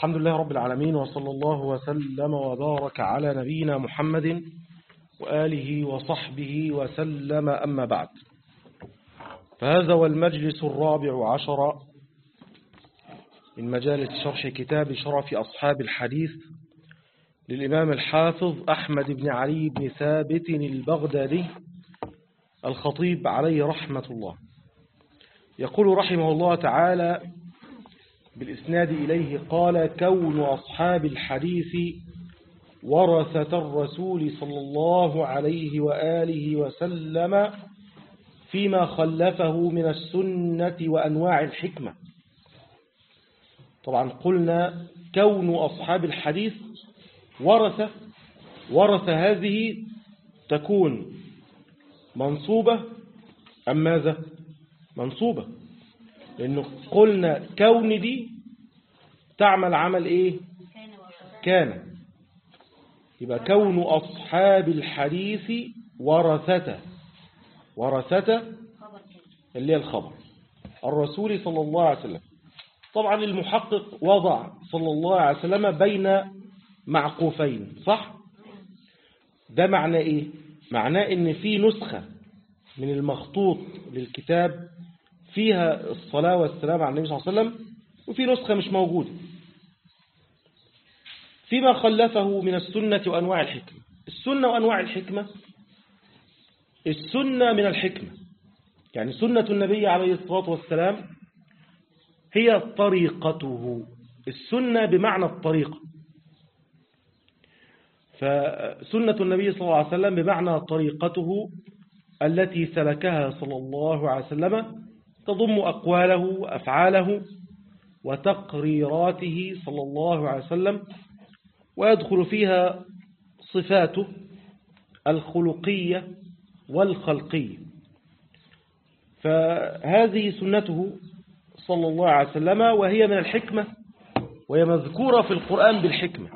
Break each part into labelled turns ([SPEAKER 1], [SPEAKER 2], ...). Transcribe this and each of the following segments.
[SPEAKER 1] الحمد لله رب العالمين وصلى الله وسلم وبارك على نبينا محمد وآله وصحبه وسلم أما بعد فهذا هو المجلس الرابع عشر من مجالس شرح كتاب شرف أصحاب الحديث للإمام الحافظ أحمد بن علي بن ثابت البغدادي الخطيب عليه رحمة الله يقول رحمه الله تعالى بالإسناد إليه قال كون أصحاب الحديث ورثة الرسول صلى الله عليه وآله وسلم فيما خلفه من السنة وأنواع الحكمة طبعا قلنا كون أصحاب الحديث ورثة ورثة هذه تكون منصوبة أم ماذا منصوبة لأنه قلنا كون دي تعمل عمل إيه كان يبقى كون أصحاب الحديث ورثة ورثة اللي هي الخبر الرسول صلى الله عليه وسلم طبعا المحقق وضع صلى الله عليه وسلم بين معقوفين صح ده معنى ايه معناه ان في نسخة من المخطوط للكتاب فيها الصلاة والسلام على النبي صلى الله عليه وسلم وفي نسخة مش موجودة فيما خلفه من السنة وأنواع الحكمة السنة وأنواع الحكمة السنة من الحكمة يعني سنة النبي عليه الصلاة والسلام هي طريقته السنة بمعنى الطريقة فسنة النبي صلى الله عليه وسلم بمعنى طريقته التي سلكها صلى الله عليه وسلم تضم أقواله وأفعاله وتقريراته صلى الله عليه وسلم ويدخل فيها صفاته الخلقية والخلقية فهذه سنته صلى الله عليه وسلم وهي من الحكمة وهي مذكورة في القرآن بالحكمة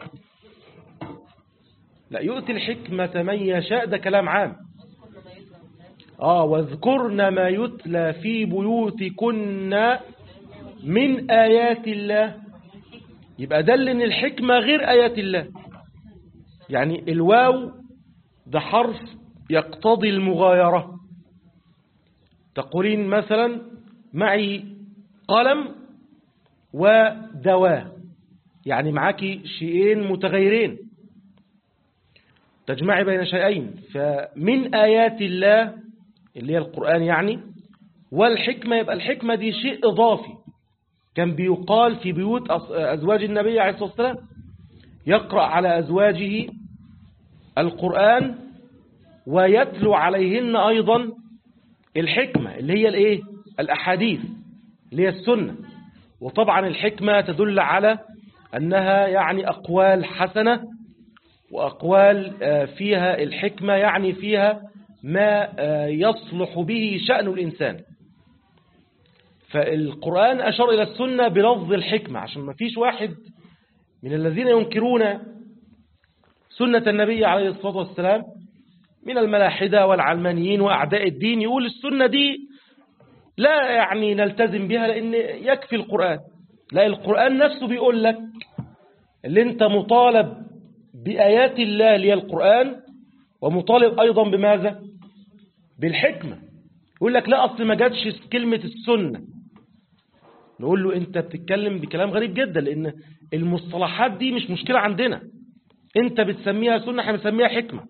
[SPEAKER 1] لا يؤتي الحكمة من يشاء ده كلام عام آه واذكرن ما يتلى في بيوتكن من آيات الله يبقى دل ان الحكمة غير آيات الله يعني الواو ده حرف يقتضي المغايرة تقولين مثلا معي قلم ودواء يعني معاكي شيئين متغيرين تجمعي بين شيئين فمن آيات الله اللي هي القرآن يعني والحكمة يبقى الحكمة دي شيء إضافي كان بيقال في بيوت أزواج النبي عليه الصلاة والسلام يقرأ على أزواجه القرآن ويتلو عليهن أيضا الحكمة اللي هي الإيه؟ الأحاديث اللي هي السنة وطبعا الحكمة تدل على أنها يعني أقوال حسنة وأقوال فيها الحكمة يعني فيها ما يصلح به شأن الإنسان فالقرآن أشار إلى السنة بلفظ الحكمة عشان ما فيش واحد من الذين ينكرون سنة النبي عليه الصلاة والسلام من الملاحدة والعلمانيين وأعداء الدين يقول السنة دي لا يعني نلتزم بها لأن يكفي القرآن لا القرآن نفسه بيقول لك اللي انت مطالب بآيات الله اللي هي القرآن ومطالب أيضا بماذا بالحكمة يقول لك لا أصل ما جاتش كلمة السنة نقول له أنت بتتكلم بكلام غريب جدا لأن المصطلحات دي مش مشكلة عندنا أنت بتسميها سنة احنا بنسميها حكمة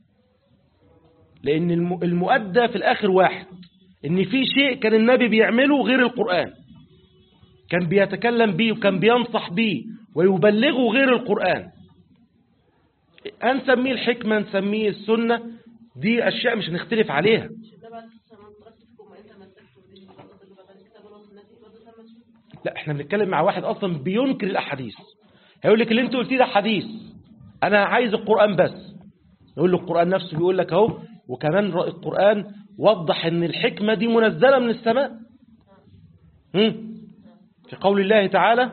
[SPEAKER 1] لأن المؤدى في الآخر واحد إن في شيء كان النبي بيعمله غير القرآن كان بيتكلم بيه وكان بينصح بيه ويبلغه غير القرآن هنسميه الحكمة نسميه السنة دي أشياء مش هنختلف عليها لا احنا بنتكلم مع واحد أصلا بينكر الأحاديث هيقول لك اللي انت قلتيه ده حديث أنا عايز القرآن بس نقول له القرآن نفسه بيقول لك اهو وكمان القرآن وضح ان الحكمة دي منزلة من السماء في قول الله تعالى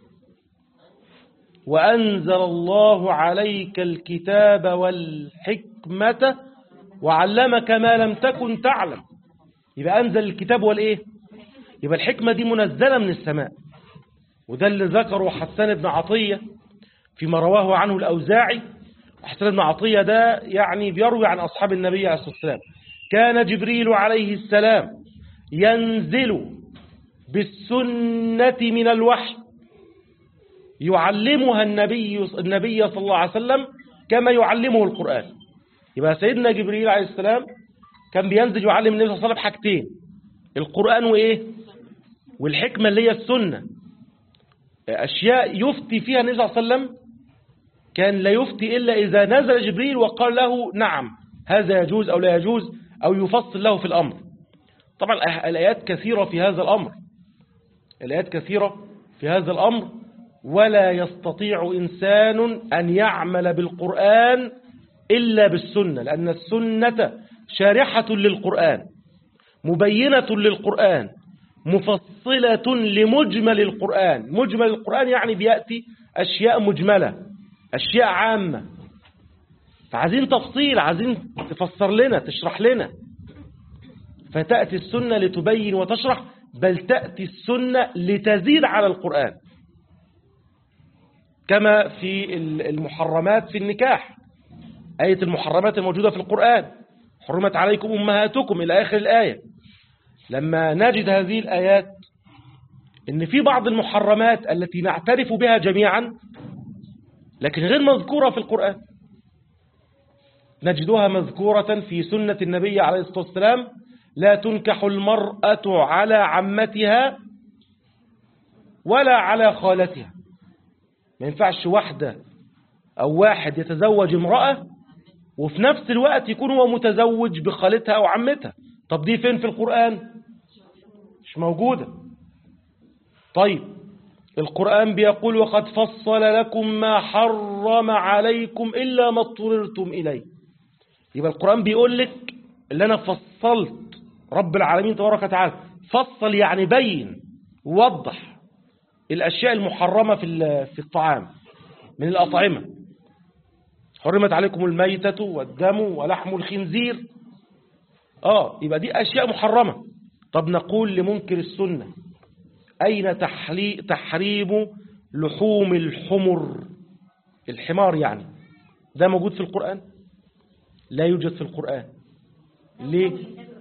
[SPEAKER 1] وأنزل الله عليك الكتاب والحكمة وعلمك ما لم تكن تعلم يبقى أنزل الكتاب والإيه يبقى الحكمة دي منزلة من السماء وده اللي ذكره حسان بن عطية فيما رواه عنه الأوزاعي حسان بن عطية ده يعني بيروي عن أصحاب النبي عليه الصلاة والسلام كان جبريل عليه السلام ينزل بالسنة من الوحي يعلمها النبي النبي صلى الله عليه وسلم كما يعلمه القرآن يبقى سيدنا جبريل عليه السلام كان بينزل يعلم النبي صلى الله عليه وسلم حاجتين القرآن وإيه والحكمة اللي هي السنة أشياء يفتي فيها النبي صلى الله عليه وسلم كان لا يفتي إلا إذا نزل جبريل وقال له نعم هذا يجوز أو لا يجوز أو يفصل له في الأمر طبعا الآيات كثيرة في هذا الأمر الآيات كثيرة في هذا الأمر ولا يستطيع إنسان أن يعمل بالقرآن إلا بالسنة لأن السنة شارحة للقرآن مبينة للقرآن مفصلة لمجمل القرآن مجمل القرآن يعني بيأتي أشياء مجملة أشياء عامة فعايزين تفصيل عايزين تفسر لنا تشرح لنا فتأتي السنة لتبين وتشرح بل تأتي السنة لتزيد على القرآن كما في المحرمات في النكاح آية المحرمات الموجودة في القرآن حرمت عليكم أمهاتكم إلى آخر الآية لما نجد هذه الآيات إن في بعض المحرمات التي نعترف بها جميعا لكن غير مذكورة في القرآن نجدها مذكورة في سنة النبي عليه الصلاة والسلام لا تنكح المرأة على عمتها ولا على خالتها ما ينفعش واحدة أو واحد يتزوج امرأة وفي نفس الوقت يكون هو متزوج بخالتها أو عمتها طب دي فين في القرآن مش موجودة طيب القرآن بيقول وقد فصل لكم ما حرم عليكم إلا ما اضطررتم إليه يبقى القرآن بيقول لك اللي أنا فصلت رب العالمين تبارك وتعالى فصل يعني بين وضح الأشياء المحرمة في في الطعام من الأطعمة حرمت عليكم الميتة والدم ولحم الخنزير آه يبقى دي أشياء محرمة طب نقول لمنكر السنة أين تحلي تحريم لحوم الحمر الحمار يعني ده موجود في القرآن لا يوجد في القرآن ليه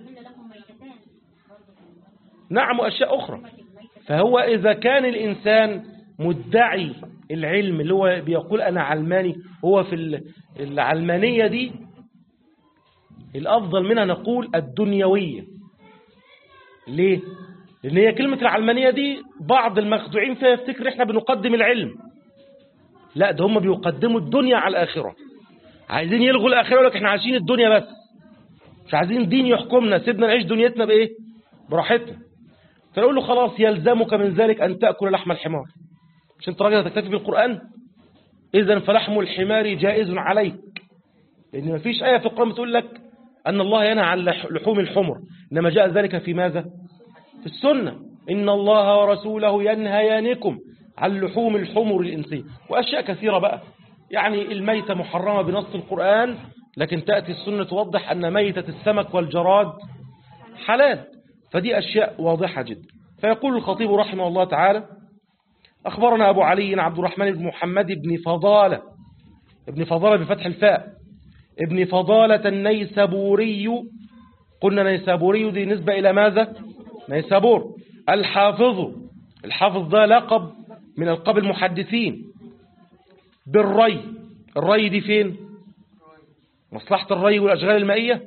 [SPEAKER 1] نعم وأشياء أخرى فهو إذا كان الإنسان مدعي العلم اللي هو بيقول أنا علماني هو في العلمانية دي الأفضل منها نقول الدنيوية ليه؟ لأن هي كلمة العلمانية دي بعض المخدوعين فيها يفتكر إحنا بنقدم العلم لا ده هم بيقدموا الدنيا على الآخرة عايزين يلغوا الآخرة يقول لك إحنا عايشين الدنيا بس مش عايزين دين يحكمنا سيبنا نعيش دنيتنا بإيه؟ براحتنا فنقول له خلاص يلزمك من ذلك أن تأكل لحم الحمار مش أنت راجل هتكتفي بالقرآن إذا فلحم الحمار جائز عليك لأن ما فيش آية في القرآن بتقول لك أن الله ينهى عن لحوم الحمر إنما جاء ذلك في ماذا في السنة إن الله ورسوله ينهيانكم عن لحوم الحمر الإنسية وأشياء كثيرة بقى يعني الميتة محرمة بنص القرآن لكن تأتي السنة توضح أن ميتة السمك والجراد حلال فدي أشياء واضحة جدا فيقول الخطيب رحمه الله تعالى أخبرنا أبو علي عبد الرحمن بن محمد بن فضالة ابن فضالة بفتح الفاء ابن فضالة النيسابوري قلنا نيسابوري دي نسبة إلى ماذا نيسابور الحافظ الحافظ ده لقب من القاب المحدثين بالري الري دي فين مصلحة الري والأشغال المائية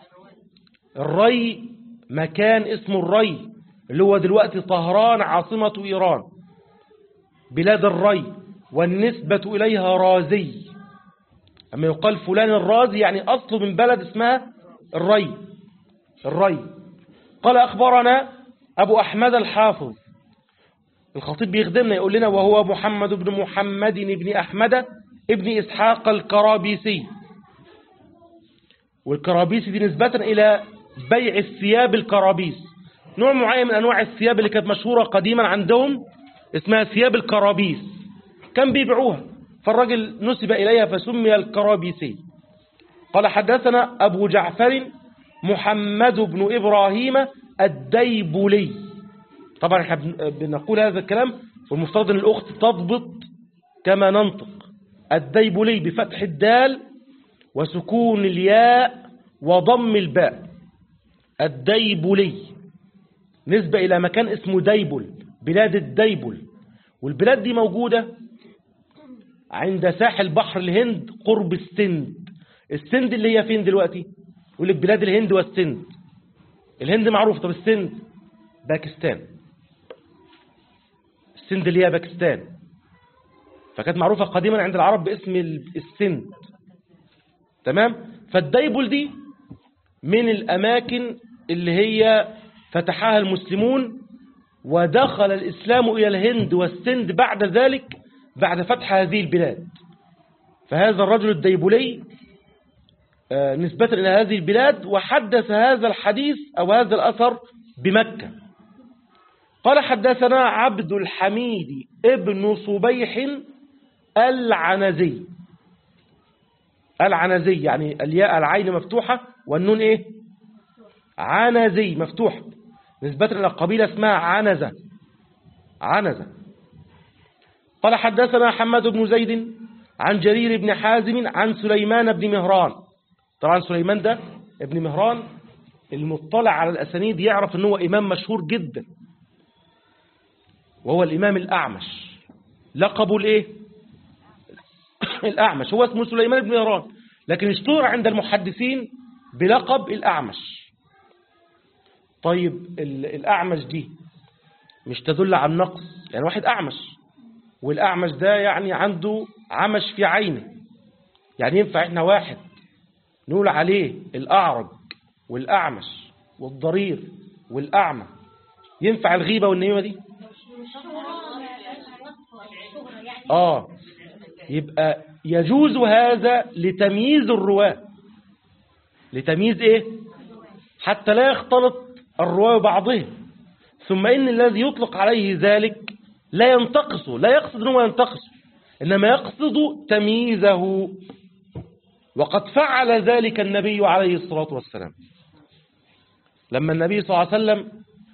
[SPEAKER 1] الري مكان اسمه الري اللي هو دلوقتي طهران عاصمة إيران بلاد الري والنسبة إليها رازي أما يقال فلان الرازي يعني أصله من بلد اسمها الري الري قال أخبرنا أبو أحمد الحافظ الخطيب بيخدمنا يقول لنا وهو محمد بن محمد بن أحمد ابن إسحاق الكرابيسي والكرابيسي دي نسبة إلى بيع الثياب الكرابيس نوع معين من أنواع الثياب اللي كانت مشهورة قديما عندهم اسمها ثياب الكرابيس كان بيبيعوها فالراجل نسب إليها فسمي الكرابيسي قال حدثنا أبو جعفر محمد بن إبراهيم الديبولي طبعا احنا بنقول هذا الكلام والمفترض أن الأخت تضبط كما ننطق الديبولي بفتح الدال وسكون الياء وضم الباء الديبولي نسبة إلى مكان اسمه ديبل بلاد الديبل والبلاد دي موجودة عند ساحل بحر الهند قرب السند السند اللي هي فين دلوقتي يقول لك بلاد الهند والسند الهند معروف طب السند باكستان السند اللي هي باكستان فكانت معروفة قديما عند العرب باسم السند تمام فالديبل دي من الأماكن اللي هي فتحها المسلمون ودخل الإسلام إلى الهند والسند بعد ذلك بعد فتح هذه البلاد فهذا الرجل الديبولي نسبة إلى هذه البلاد وحدث هذا الحديث أو هذا الأثر بمكة قال حدثنا عبد الحميد ابن صبيح العنزي العنزي يعني الياء العين مفتوحة والنون إيه عنزي مفتوحة نسبة إلى قبيلة اسمها عنزة عنزة قال حدثنا حماد بن زيد عن جرير بن حازم عن سليمان بن مهران طبعا سليمان ده ابن مهران المطلع على الأسانيد يعرف أنه إمام مشهور جدا وهو الإمام الأعمش لقبه الإيه الأعمش هو اسمه سليمان بن مهران لكن اشتهر عند المحدثين بلقب الأعمش طيب الأعمش دي مش تدل على النقص يعني واحد أعمش والأعمش ده يعني عنده عمش في عينه يعني ينفع احنا واحد نقول عليه الأعرج والأعمش والضرير والأعمى ينفع الغيبة والنميمة دي آه يبقى يجوز هذا لتمييز الرواة لتمييز إيه حتى لا يختلط الرواة بعضهم ثم إن الذي يطلق عليه ذلك لا ينتقصه لا يقصد أنه ينتقصه إنما يقصد تمييزه وقد فعل ذلك النبي عليه الصلاة والسلام لما النبي صلى الله عليه وسلم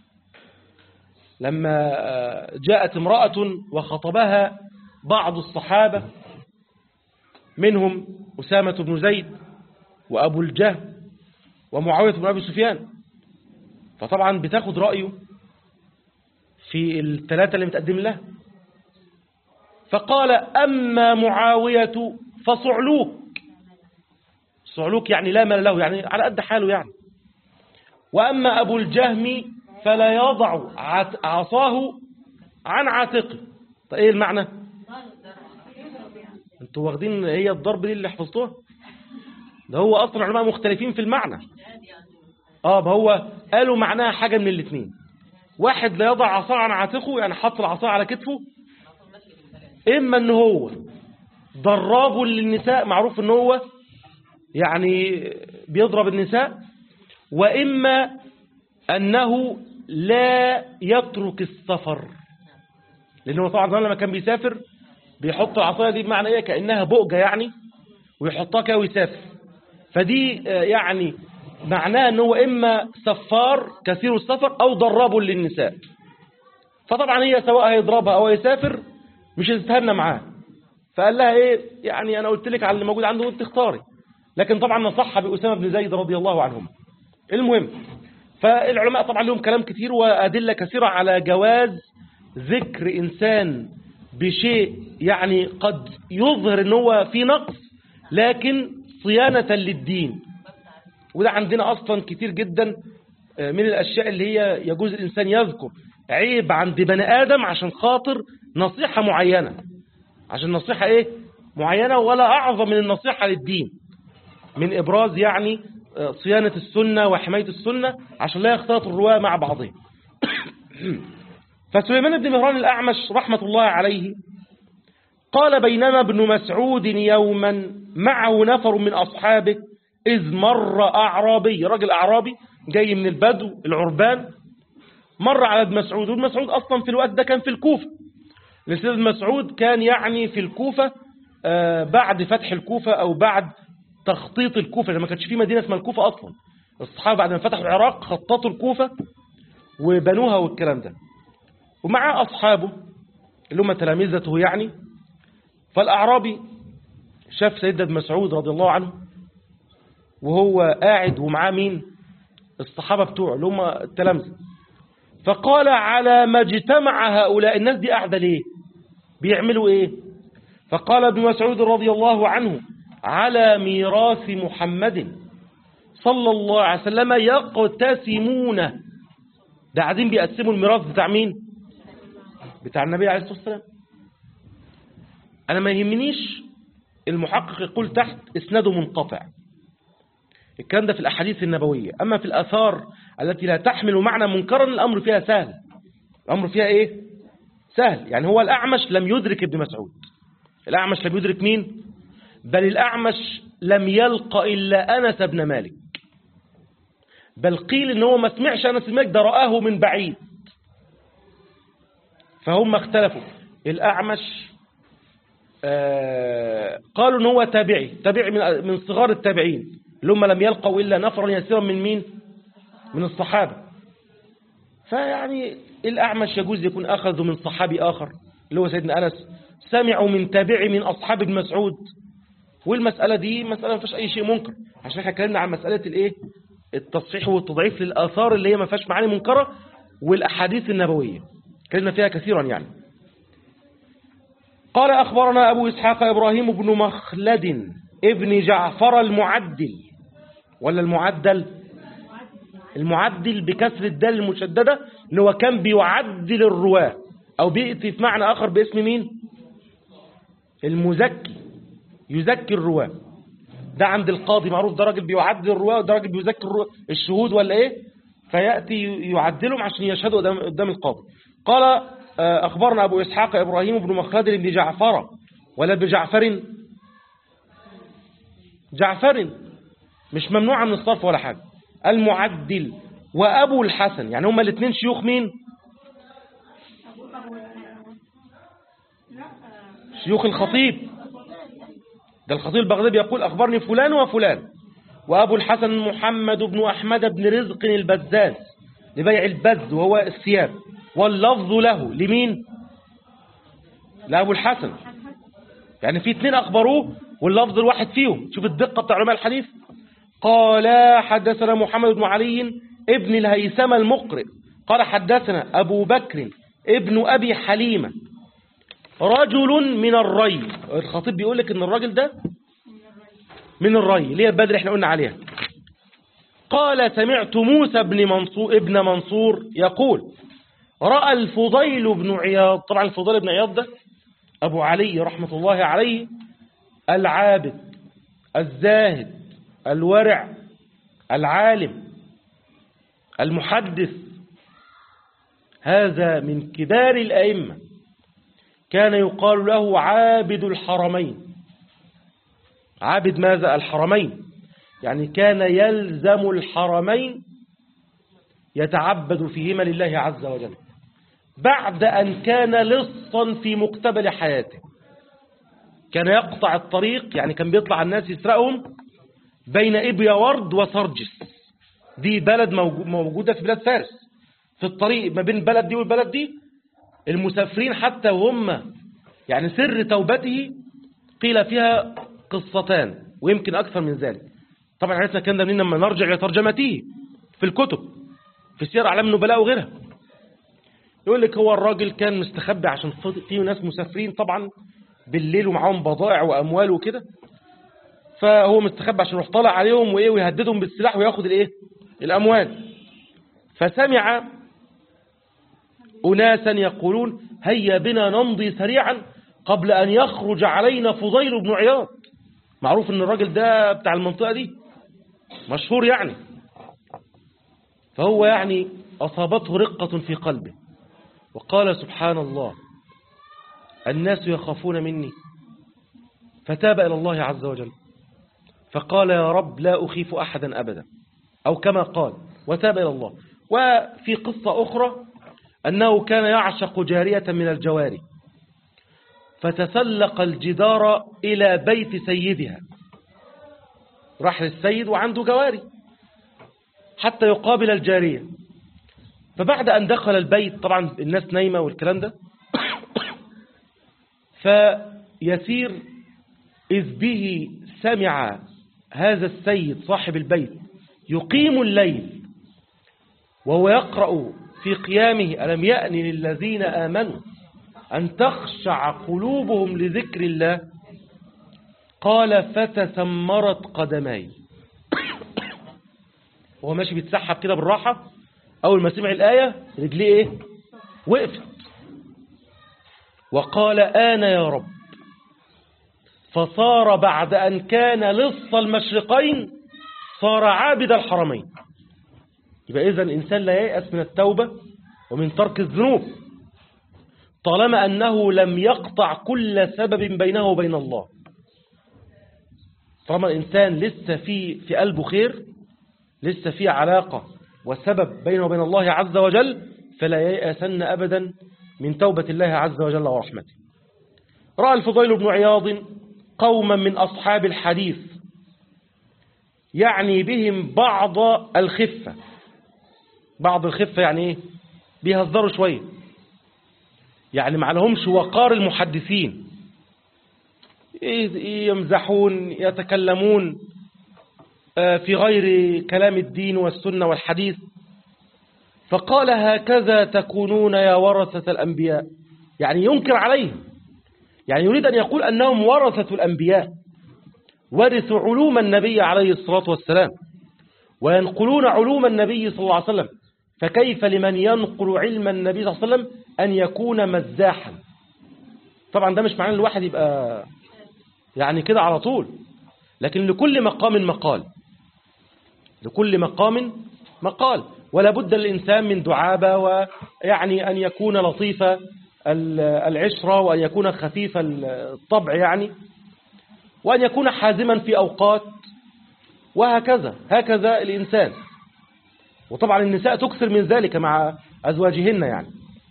[SPEAKER 1] لما جاءت امرأة وخطبها بعض الصحابة منهم أسامة بن زيد وأبو الجهم ومعاوية بن أبي سفيان فطبعا بتاخد رأيه في الثلاثة اللي متقدم له فقال أما معاوية فصعلوك صعلوك يعني لا مال له يعني على قد حاله يعني وأما أبو الجهم فلا يضع عصاه عن عاتقه طيب ايه المعنى انتوا واخدين هي الضرب دي اللي حفظتوها ده هو اصلا علماء مختلفين في المعنى اه هو قالوا معناها حاجة من الاثنين واحد لا يضع عصاه عن عاتقه يعني حط العصا على كتفه اما ان هو ضراب للنساء معروف ان هو يعني بيضرب النساء واما انه لا يترك السفر لانه طبعا زمان لما كان بيسافر بيحط العصايه دي بمعنى ايه كانها بؤجه يعني ويحطها كده ويسافر فدي يعني معناه ان هو اما سفار كثير السفر او ضراب للنساء فطبعا هي سواء هيضربها او يسافر مش هتتهنى معاه فقال لها ايه يعني انا قلت لك على اللي موجود عنده وانت اختاري لكن طبعا نصحها بأسامة بن زيد رضي الله عنهما المهم فالعلماء طبعا لهم كلام كثير وأدلة كثيرة على جواز ذكر إنسان بشيء يعني قد يظهر ان هو في نقص لكن صيانة للدين وده عندنا أصلا كتير جدا من الأشياء اللي هي يجوز الإنسان يذكر عيب عند بني آدم عشان خاطر نصيحة معينة عشان نصيحة إيه معينة ولا أعظم من النصيحة للدين من إبراز يعني صيانة السنة وحماية السنة عشان لا يختلط الرواة مع بعضهم فسليمان بن مهران الأعمش رحمة الله عليه قال بينما ابن مسعود يوما معه نفر من أصحابه إذ مر أعرابي رجل أعرابي جاي من البدو العربان مر على ابن مسعود وابن مسعود أصلا في الوقت ده كان في الكوفة لسيد ابن مسعود كان يعني في الكوفة بعد فتح الكوفة أو بعد تخطيط الكوفة لما كانش في مدينة اسمها الكوفة أصلا الصحابة بعد ما فتحوا العراق خططوا الكوفة وبنوها والكلام ده ومع أصحابه اللي هم تلامذته يعني فالأعرابي شاف سيدنا ابن مسعود رضي الله عنه وهو قاعد ومعاه مين الصحابة بتوعه اللي هم التلامذة فقال على ما اجتمع هؤلاء الناس دي قاعدة ليه بيعملوا ايه فقال ابن مسعود رضي الله عنه على ميراث محمد صلى الله عليه وسلم يقتسمون ده قاعدين بيقسموا الميراث بتاع مين بتاع النبي عليه الصلاة والسلام أنا ما يهمنيش المحقق يقول تحت اسناده منقطع الكلام ده في الأحاديث النبوية أما في الآثار التي لا تحمل معنى منكرا الأمر فيها سهل الأمر فيها إيه سهل يعني هو الأعمش لم يدرك ابن مسعود الأعمش لم يدرك مين بل الأعمش لم يلق إلا أنس بن مالك بل قيل إن هو ما سمعش أنس بن مالك ده رآه من بعيد فهم اختلفوا الأعمش آه قالوا إن هو تابعي تابعي من من صغار التابعين اللي هم لم يلقوا إلا نفرا يسيرا من مين من الصحابة فيعني الأعمش يجوز يكون أخذ من صحابي آخر اللي هو سيدنا أنس سمعوا من تابعي من أصحاب ابن مسعود والمسألة دي مسألة ما فيهاش أي شيء منكر عشان احنا اتكلمنا عن مسألة الإيه التصحيح والتضعيف للآثار اللي هي ما فيهاش معاني منكرة والأحاديث النبوية اتكلمنا فيها كثيرا يعني قال أخبرنا أبو إسحاق إبراهيم بن مخلد ابن جعفر المعدل ولا المعدل المعدل بكسر الدال المشددة اللي هو كان بيعدل الرواة أو بيأتي في معنى آخر باسم مين المزكي يزكي الرواة ده عند القاضي معروف ده راجل بيعدل الرواة وده راجل بيزكي الرواة الشهود ولا ايه فيأتي يعدلهم عشان يشهدوا قدام, قدام القاضي قال أخبرنا أبو إسحاق إبراهيم بن مخلد بن جعفر ولا بجعفر جعفر مش ممنوع من الصرف ولا حاجة المعدل وأبو الحسن يعني هما الاثنين شيوخ مين شيوخ الخطيب ده الخطيب البغدادي يقول أخبرني فلان وفلان وأبو الحسن محمد بن أحمد بن رزق البزاز لبيع البز وهو الثياب واللفظ له لمين لأبو الحسن يعني في اثنين أخبروه واللفظ الواحد فيهم شوف الدقة بتاع علماء الحديث قال حدثنا محمد بن علي ابن الهيثم المقرئ قال حدثنا أبو بكر ابن أبي حليمة رجل من الري الخطيب بيقول لك ان الراجل ده من الري اللي هي البدر احنا قلنا عليها قال سمعت موسى بن منصور ابن منصور يقول رأى الفضيل بن عياض طبعا الفضيل بن عياض ده أبو علي رحمة الله عليه العابد الزاهد الورع العالم المحدث هذا من كبار الأئمة كان يقال له عابد الحرمين عابد ماذا الحرمين يعني كان يلزم الحرمين يتعبد فيهما لله عز وجل بعد أن كان لصا في مقتبل حياته كان يقطع الطريق يعني كان بيطلع الناس يسرقهم بين إبيا ورد وسرجس دي بلد موجودة في بلاد فارس في الطريق ما بين البلد دي والبلد دي المسافرين حتى وهم يعني سر توبته قيل فيها قصتان ويمكن أكثر من ذلك طبعا عرفنا الكلام ده منين لما نرجع إلى ترجمته في الكتب في سير أعلام النبلاء وغيرها يقول لك هو الراجل كان مستخبي عشان في ناس مسافرين طبعا بالليل ومعاهم بضائع وأموال وكده فهو مستخبي عشان يروح طالع عليهم وإيه ويهددهم بالسلاح وياخد الإيه الأموال فسمع أناسا يقولون هيا بنا نمضي سريعا قبل أن يخرج علينا فضيل بن عياض معروف أن الراجل ده بتاع المنطقة دي مشهور يعني فهو يعني أصابته رقة في قلبه وقال سبحان الله الناس يخافون مني فتاب إلى الله عز وجل فقال يا رب لا أخيف أحدا أبدا أو كما قال وتاب إلى الله وفي قصة أخرى أنه كان يعشق جارية من الجواري فتسلق الجدار إلى بيت سيدها راح للسيد وعنده جواري حتى يقابل الجارية فبعد أن دخل البيت طبعا الناس نايمة والكلام ده فيسير إذ به سمع هذا السيد صاحب البيت يقيم الليل وهو يقرأ في قيامه ألم يأن للذين آمنوا أن تخشع قلوبهم لذكر الله قال فتسمرت قدماي وهو ماشي بيتسحب كده بالراحة أول ما سمع الآية رجليه إيه وقفت وقال آن يا رب فصار بعد أن كان لص المشرقين صار عابد الحرمين يبقى إذا الإنسان لا ييأس من التوبة ومن ترك الذنوب طالما أنه لم يقطع كل سبب بينه وبين الله طالما الإنسان لسه في في قلبه خير لسه في علاقة وسبب بينه وبين الله عز وجل فلا ييأسن أبدا من توبة الله عز وجل ورحمته رأى الفضيل بن عياض قوما من أصحاب الحديث يعني بهم بعض الخفة بعض الخفة يعني ايه بيهزروا شوية يعني ما لهمش وقار المحدثين يمزحون يتكلمون في غير كلام الدين والسنة والحديث فقال هكذا تكونون يا ورثة الأنبياء يعني ينكر عليهم يعني يريد أن يقول أنهم ورثة الأنبياء ورثوا علوم النبي عليه الصلاة والسلام وينقلون علوم النبي صلى الله عليه وسلم فكيف لمن ينقل علم النبي صلى الله عليه وسلم أن يكون مزاحا طبعا ده مش معناه الواحد يبقى يعني كده على طول لكن لكل مقام مقال لكل مقام مقال ولا بد الإنسان من دعابة ويعني أن يكون لطيف العشرة وأن يكون خفيف الطبع يعني وأن يكون حازما في أوقات وهكذا هكذا الإنسان وطبعا النساء تكثر من ذلك مع أزواجهن يعني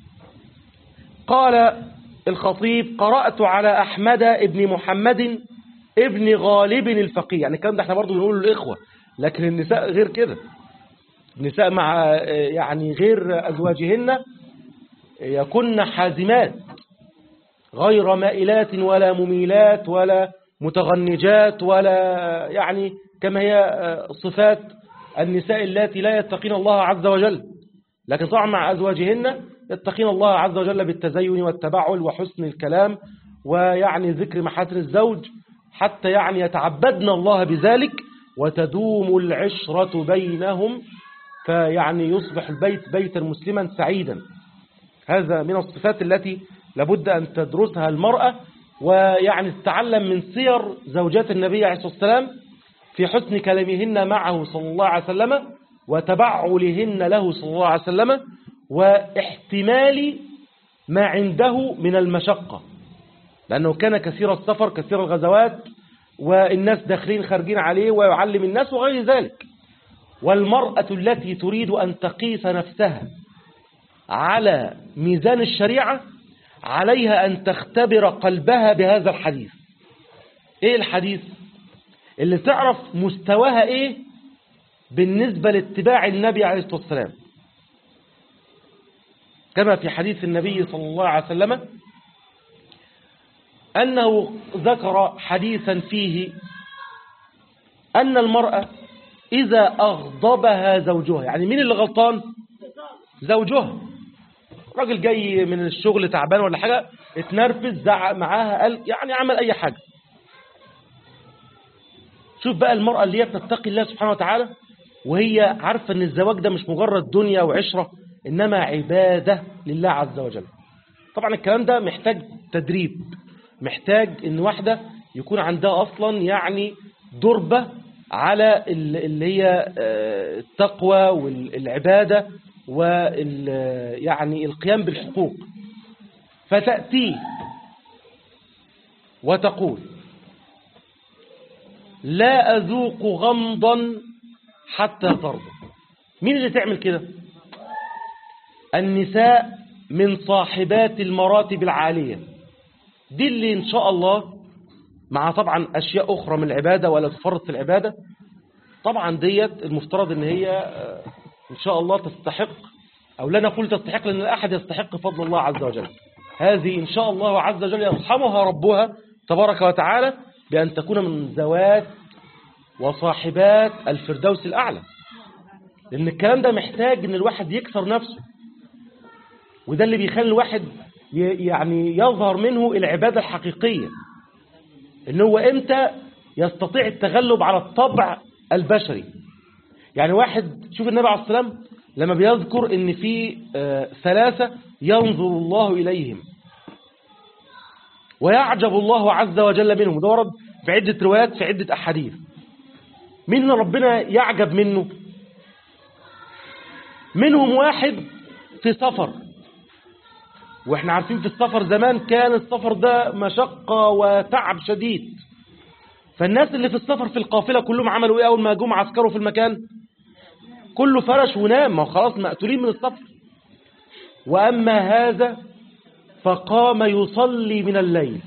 [SPEAKER 1] قال الخطيب قرأت على أحمد ابن محمد ابن غالب الفقيه يعني الكلام ده احنا برضو بنقول للإخوة لكن النساء غير كده النساء مع يعني غير أزواجهن يكن حازمات غير مائلات ولا مميلات ولا متغنجات ولا يعني كما هي صفات النساء اللاتي لا يتقين الله عز وجل لكن طبعا مع أزواجهن يتقين الله عز وجل بالتزين والتبعل وحسن الكلام ويعني ذكر محاسن الزوج حتى يعني يتعبدن الله بذلك وتدوم العشرة بينهم فيعني يصبح البيت بيتا مسلما سعيدا هذا من الصفات التي لابد أن تدرسها المرأة ويعني تتعلم من سير زوجات النبي عليه الصلاة والسلام في حسن كلامهن معه صلى الله عليه وسلم وتبعلهن له صلى الله عليه وسلم واحتمال ما عنده من المشقة لأنه كان كثير السفر كثير الغزوات والناس داخلين خارجين عليه ويعلم الناس وغير ذلك والمرأة التي تريد أن تقيس نفسها على ميزان الشريعة عليها أن تختبر قلبها بهذا الحديث إيه الحديث اللي تعرف مستواها إيه بالنسبة لاتباع النبي عليه الصلاة والسلام كما في حديث النبي صلى الله عليه وسلم أنه ذكر حديثا فيه أن المرأة إذا أغضبها زوجها يعني مين اللي غلطان زوجها راجل جاي من الشغل تعبان ولا حاجة اتنرفز زعق معاها قال يعني عمل أي حاجة شوف بقى المرأة اللي هي بتتقي الله سبحانه وتعالى وهي عارفة ان الزواج ده مش مجرد دنيا وعشرة إنما عبادة لله عز وجل طبعا الكلام ده محتاج تدريب محتاج ان واحدة يكون عندها أصلا يعني دربة على اللي هي التقوى والعبادة وال يعني القيام بالحقوق فتأتي وتقول لا أذوق غمضا حتى ترضى مين اللي تعمل كده النساء من صاحبات المراتب العالية دي اللي إن شاء الله مع طبعا أشياء أخرى من العبادة ولا تفرط في العبادة طبعا ديت المفترض ان هي إن شاء الله تستحق أو لا نقول تستحق لأن لا أحد يستحق فضل الله عز وجل هذه إن شاء الله عز وجل يرحمها ربها تبارك وتعالى بأن تكون من ذوات وصاحبات الفردوس الأعلى لأن الكلام ده محتاج أن الواحد يكسر نفسه وده اللي بيخلي الواحد يعني يظهر منه العبادة الحقيقية ان هو امتى يستطيع التغلب على الطبع البشري يعني واحد شوف النبي عليه السلام لما بيذكر ان في ثلاثة ينظر الله إليهم ويعجب الله عز وجل منهم وده ورد في عدة روايات في عدة أحاديث مين ربنا يعجب منه منهم واحد في سفر واحنا عارفين في السفر زمان كان السفر ده مشقة وتعب شديد فالناس اللي في السفر في القافلة كلهم عملوا ايه اول ما جم عسكروا في المكان كله فرش ونام ما خلاص مقتولين من السفر واما هذا فقام يصلي من الليل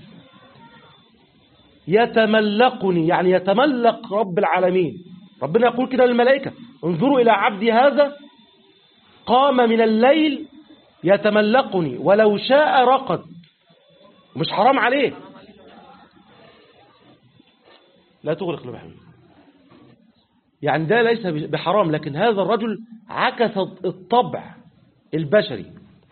[SPEAKER 1] يتملقني يعني يتملق رب العالمين ربنا يقول كده للملائكة انظروا إلى عبدي هذا قام من الليل يتملقني ولو شاء رقد مش حرام عليه لا تغلق له حبيبي يعني ده ليس بحرام لكن هذا الرجل عكس الطبع البشري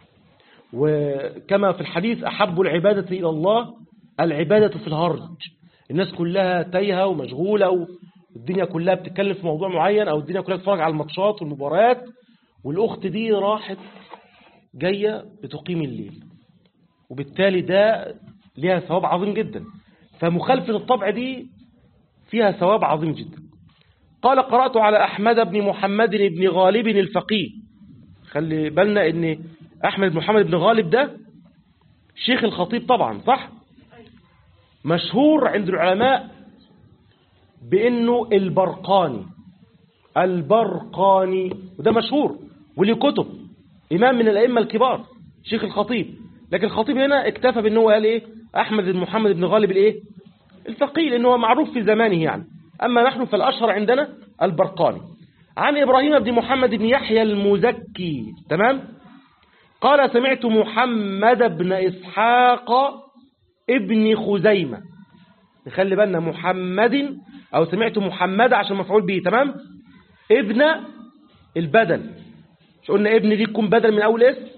[SPEAKER 1] وكما في الحديث أحب العبادة إلى الله العبادة في الهرج الناس كلها تايهة ومشغولة والدنيا كلها بتتكلم في موضوع معين أو الدنيا كلها بتتفرج على الماتشات والمباريات والأخت دي راحت جاية بتقيم الليل وبالتالي ده ليها ثواب عظيم جدا فمخالفة الطبع دي فيها ثواب عظيم جدا قال قرأت على أحمد بن محمد بن غالب الفقيه خلي بالنا ان أحمد بن محمد بن غالب ده شيخ الخطيب طبعا صح مشهور عند العلماء بأنه البرقاني البرقاني وده مشهور وليه كتب إمام من الأئمة الكبار شيخ الخطيب لكن الخطيب هنا اكتفى بأنه قال إيه أحمد بن محمد بن غالب الإيه الفقيه لأنه هو معروف في زمانه يعني أما نحن فالأشهر عندنا البرقاني عن إبراهيم بن محمد بن يحيى المزكي تمام قال سمعت محمد بن إسحاق ابن خزيمة نخلي بالنا محمد أو سمعت محمد عشان مفعول به تمام ابن البدل مش قلنا ابن دي تكون بدل من أول اسم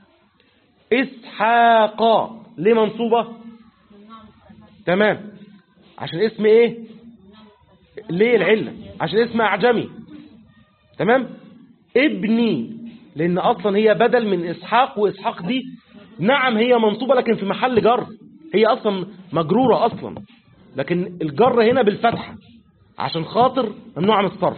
[SPEAKER 1] إسحاق ليه منصوبة تمام عشان اسم ايه ليه العلة عشان اسم أعجمي تمام ابني لأن أصلا هي بدل من إسحاق وإسحاق دي نعم هي منصوبة لكن في محل جر هي أصلا مجرورة أصلا لكن الجر هنا بالفتحة عشان خاطر ممنوع من الصرف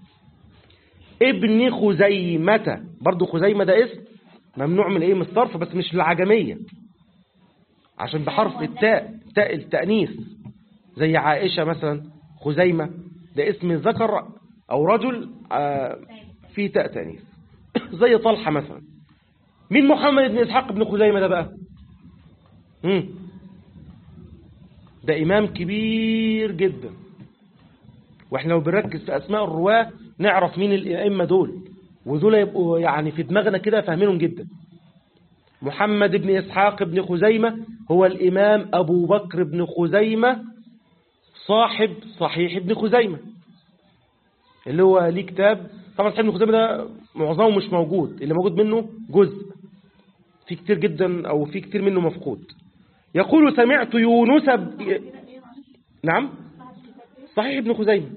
[SPEAKER 1] ابن خزيمة برضو خزيمة ده اسم ممنوع من ايه من الصرف بس مش العجمية عشان بحرف التاء تاء التأنيث زي عائشة مثلا خزيمة ده اسم ذكر أو رجل آه في تاء تأنيث زي طلحة مثلا مين محمد بن إسحاق بن خزيمة ده بقى مم. ده إمام كبير جدا واحنا لو بنركز في أسماء الرواة نعرف مين الأئمة دول ودول يبقوا يعني في دماغنا كده فاهمينهم جدا محمد بن إسحاق بن خزيمة هو الإمام أبو بكر بن خزيمة صاحب صحيح ابن خزيمة اللي هو ليه كتاب طبعا صحيح ابن خزيمة ده معظمه مش موجود اللي موجود منه جزء في كتير جدا أو في كتير منه مفقود يقول سمعت يونس ب... نعم صحيح ابن خزيمة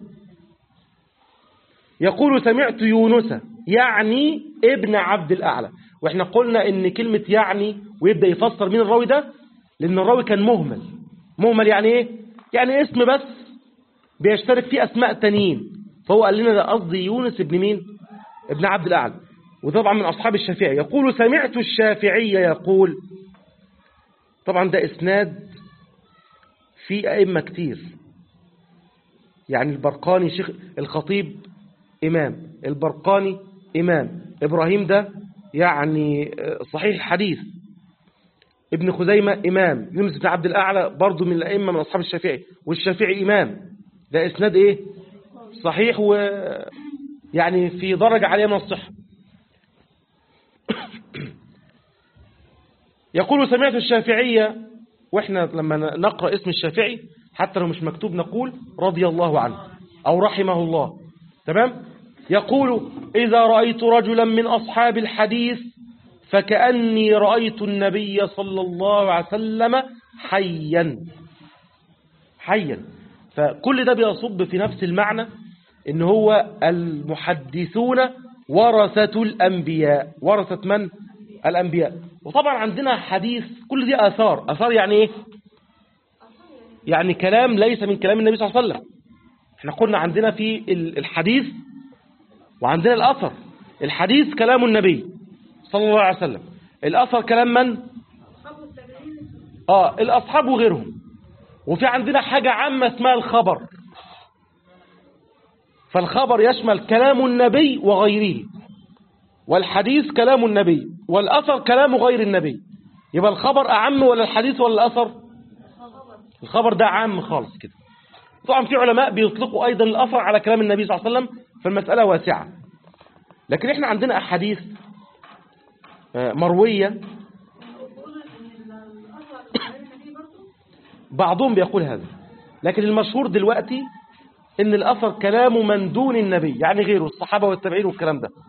[SPEAKER 1] يقول سمعت يونس يعني ابن عبد الأعلى واحنا قلنا ان كلمة يعني ويبدأ يفسر مين الراوي ده لان الراوي كان مهمل مهمل يعني ايه يعني اسم بس بيشترك فيه اسماء تانيين فهو قال لنا ده قصدي يونس ابن مين ابن عبد الأعلى وطبعا من أصحاب الشافعي يقول سمعت الشافعي يقول طبعا ده اسناد في أئمة كتير يعني البرقاني شيخ الخطيب إمام البرقاني إمام إبراهيم ده يعني صحيح الحديث ابن خزيمة إمام يونس بن عبد الأعلى برضو من الأئمة من أصحاب الشافعي والشافعي إمام ده إسناد إيه صحيح و يعني في درجة عالية من الصحة يقول سمعت الشافعية وإحنا لما نقرأ اسم الشافعي حتى لو مش مكتوب نقول رضي الله عنه أو رحمه الله تمام يقول إذا رأيت رجلا من أصحاب الحديث فكأني رأيت النبي صلى الله عليه وسلم حيا حيا فكل ده بيصب في نفس المعنى ان هو المحدثون ورثة الأنبياء ورثة من؟ الأنبياء وطبعا عندنا حديث كل دي آثار آثار يعني إيه؟ يعني كلام ليس من كلام النبي صلى الله عليه وسلم احنا قلنا عندنا في الحديث وعندنا الأثر الحديث كلام النبي صلى الله عليه وسلم الأثر كلام من؟ آه الأصحاب وغيرهم وفي عندنا حاجة عامة اسمها الخبر فالخبر يشمل كلام النبي وغيره والحديث كلام النبي والأثر كلام غير النبي يبقى الخبر أعم ولا الحديث ولا الأثر الخبر ده عام خالص كده طبعا في علماء بيطلقوا أيضا الأثر على كلام النبي صلى الله عليه وسلم فالمسألة واسعة لكن احنا عندنا أحاديث مروية بعضهم بيقول هذا لكن المشهور دلوقتي ان الأثر كلام من دون النبي يعني غيره الصحابة والتابعين والكلام ده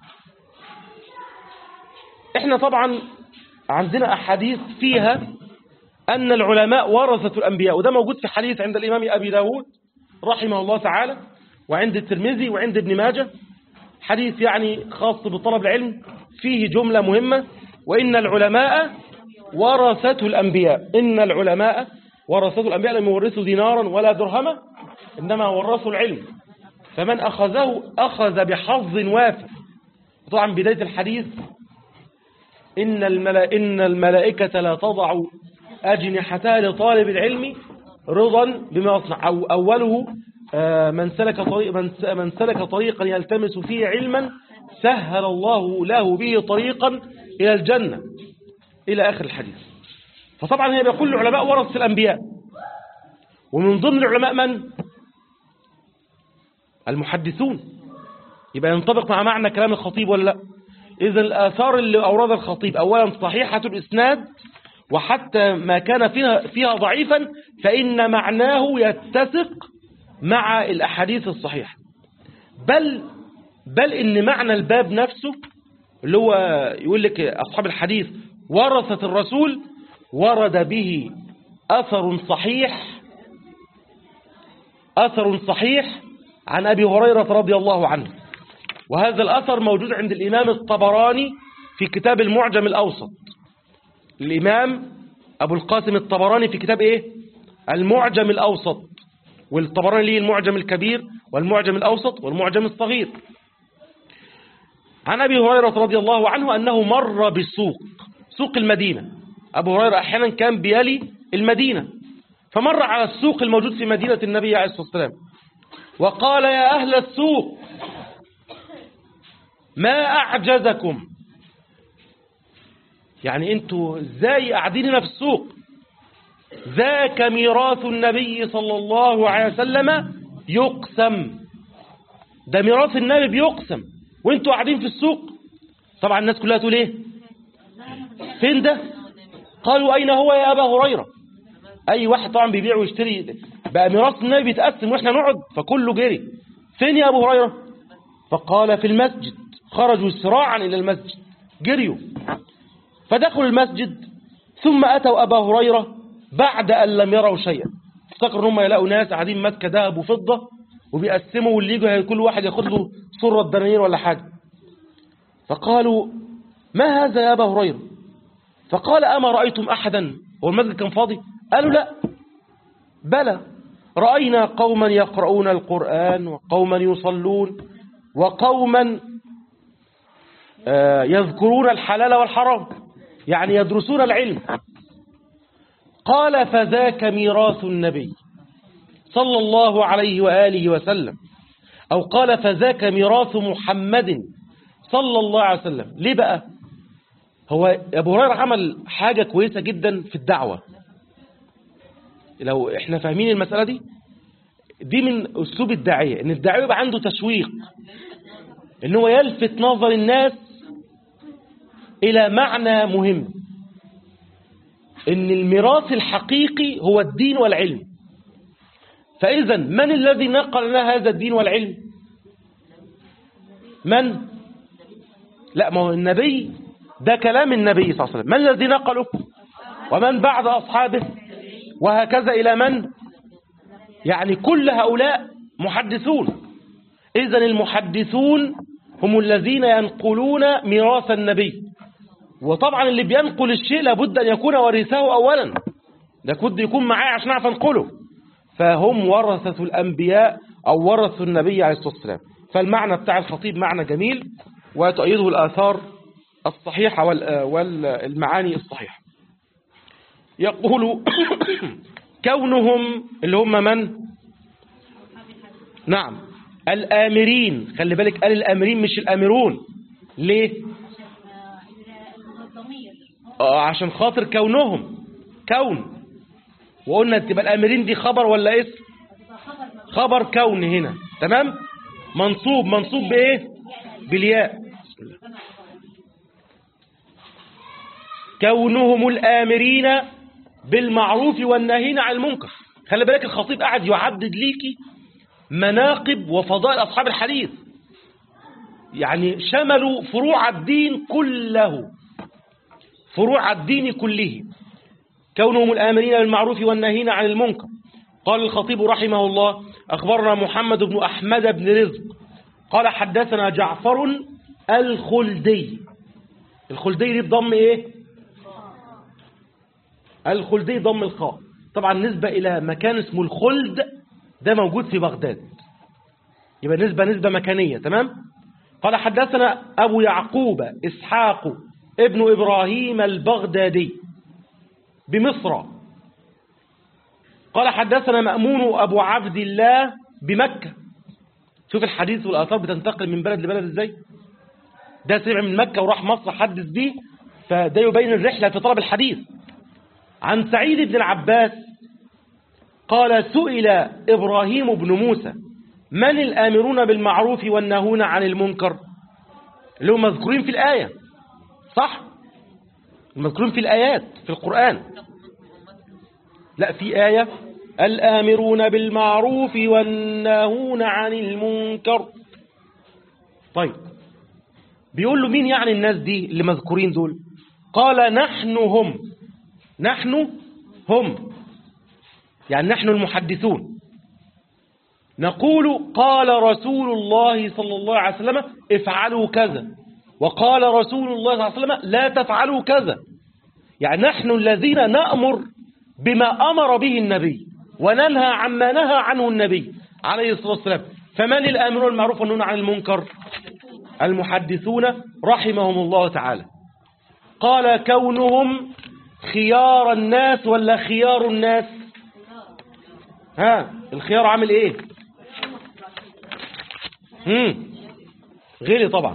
[SPEAKER 1] احنا طبعا عندنا أحاديث فيها أن العلماء ورثة الأنبياء وده موجود في حديث عند الإمام أبي داود رحمه الله تعالى وعند الترمذي وعند ابن ماجه حديث يعني خاص بطلب العلم فيه جملة مهمة وإن العلماء ورثة الأنبياء إن العلماء ورثة الأنبياء لم يورثوا دينارا ولا درهما إنما ورثوا العلم فمن أخذه أخذ بحظ وافر طبعا بداية الحديث إن, الملا إن الملائكة لا تضع أجنحتها لطالب العلم رضا بما يصنع أو أوله من سلك طريق من من سلك طريقا يلتمس فيه علما سهل الله له به طريقا إلى الجنة إلى آخر الحديث فطبعا هي بيقول العلماء ورثة الأنبياء ومن ضمن العلماء من؟ المحدثون يبقى ينطبق مع معنى كلام الخطيب ولا لا إذا الآثار اللي أورد الخطيب أولا صحيحة الإسناد وحتى ما كان فيها, فيها ضعيفا فإن معناه يتسق مع الأحاديث الصحيحة بل بل إن معنى الباب نفسه اللي هو يقول لك أصحاب الحديث ورثة الرسول ورد به أثر صحيح أثر صحيح عن أبي هريرة رضي الله عنه وهذا الأثر موجود عند الإمام الطبراني في كتاب المعجم الأوسط الإمام أبو القاسم الطبراني في كتاب إيه؟ المعجم الأوسط والطبراني ليه المعجم الكبير والمعجم الأوسط والمعجم الصغير عن أبي هريرة رضي الله عنه أنه مر بالسوق سوق المدينة أبو هريرة أحيانا كان بيلي المدينة فمر على السوق الموجود في مدينة النبي عليه الصلاة والسلام وقال يا أهل السوق ما أعجزكم يعني انتوا ازاي قاعدين هنا في السوق ذاك ميراث النبي صلى الله عليه وسلم يقسم ده ميراث النبي بيقسم وانتوا قاعدين في السوق طبعا الناس كلها تقول ايه فين ده قالوا اين هو يا ابا هريره اي واحد طبعا بيبيع ويشتري بقى ميراث النبي بيتقسم واحنا نقعد فكله جري فين يا ابو هريره فقال في المسجد خرجوا سراعا الى المسجد جريوا فدخلوا المسجد ثم أتوا أبا هريرة بعد أن لم يروا شيئا افتكروا هم يلاقوا ناس قاعدين ماسكه ذهب وفضة وبيقسموا واللي يجوا كل واحد ياخد له صرة دنانير ولا حاجة فقالوا ما هذا يا أبا هريرة فقال أما رأيتم أحدا هو المسجد كان فاضي قالوا لا بلى رأينا قوما يقرؤون القرآن وقوما يصلون وقوما يذكرون الحلال والحرام يعني يدرسون العلم قال فذاك ميراث النبي صلى الله عليه وآله وسلم أو قال فذاك ميراث محمد صلى الله عليه وسلم ليه بقى هو أبو هريرة عمل حاجة كويسة جدا في الدعوة لو احنا فاهمين المسألة دي دي من أسلوب الداعية إن الداعية يبقى عنده تشويق إن هو يلفت نظر الناس إلى معنى مهم ان الميراث الحقيقي هو الدين والعلم فإذا من الذي نقل لنا هذا الدين والعلم من لا ما هو النبي ده كلام النبي صلى الله عليه وسلم من الذي نقله ومن بعد أصحابه وهكذا إلى من يعني كل هؤلاء محدثون إذا المحدثون هم الذين ينقلون ميراث النبي وطبعا اللي بينقل الشيء لابد أن يكون ورثه أولا لابد يكون معاه عشان أعرف أنقله فهم ورثة الأنبياء أو ورثوا النبي عليه الصلاة والسلام فالمعنى بتاع الخطيب معنى جميل وتؤيده الآثار الصحيحة والمعاني الصحيحة يقول كونهم اللي هم من نعم الآمرين خلي بالك قال الآمرين مش الآمرون ليه آه عشان خاطر كونهم كون وقلنا تبقى الآمرين دي خبر ولا اسم خبر كون هنا تمام منصوب منصوب بإيه بالياء كونهم الآمرين بالمعروف والناهين عن المنكر خلي بالك الخطيب قاعد يعدد ليكي مناقب وفضائل أصحاب الحديث يعني شملوا فروع الدين كله فروع الدين كله كونهم الآمرين بالمعروف والناهين عن المنكر قال الخطيب رحمه الله أخبرنا محمد بن أحمد بن رزق قال حدثنا جعفر الخلدي الخلدي دي بضم إيه الخلدي ضم الخاء طبعا نسبة إلى مكان اسمه الخلد ده موجود في بغداد يبقى نسبة نسبة مكانية تمام قال حدثنا أبو يعقوب إسحاق ابن إبراهيم البغدادي بمصر قال حدثنا مأمون أبو عبد الله بمكة شوف الحديث والآثار بتنتقل من بلد لبلد ازاي ده سمع من مكة وراح مصر حدث بيه فده يبين الرحلة في طلب الحديث عن سعيد بن العباس قال سئل إبراهيم بن موسى من الآمرون بالمعروف والناهون عن المنكر اللي هم مذكورين في الآية صح المذكورين في الآيات في القرآن لا في آية الآمرون بالمعروف والناهون عن المنكر طيب بيقول له مين يعني الناس دي اللي مذكورين دول قال نحن هم نحن هم يعني نحن المحدثون نقول قال رسول الله صلى الله عليه وسلم افعلوا كذا وقال رسول الله صلى الله عليه وسلم لا تفعلوا كذا يعني نحن الذين نأمر بما أمر به النبي وننهى عما نهى عنه النبي عليه الصلاة والسلام فمن الآمرون المعروف والنهون عن المنكر المحدثون رحمهم الله تعالى قال كونهم خيار الناس ولا خيار الناس ها الخيار عامل ايه هم غيري طبعا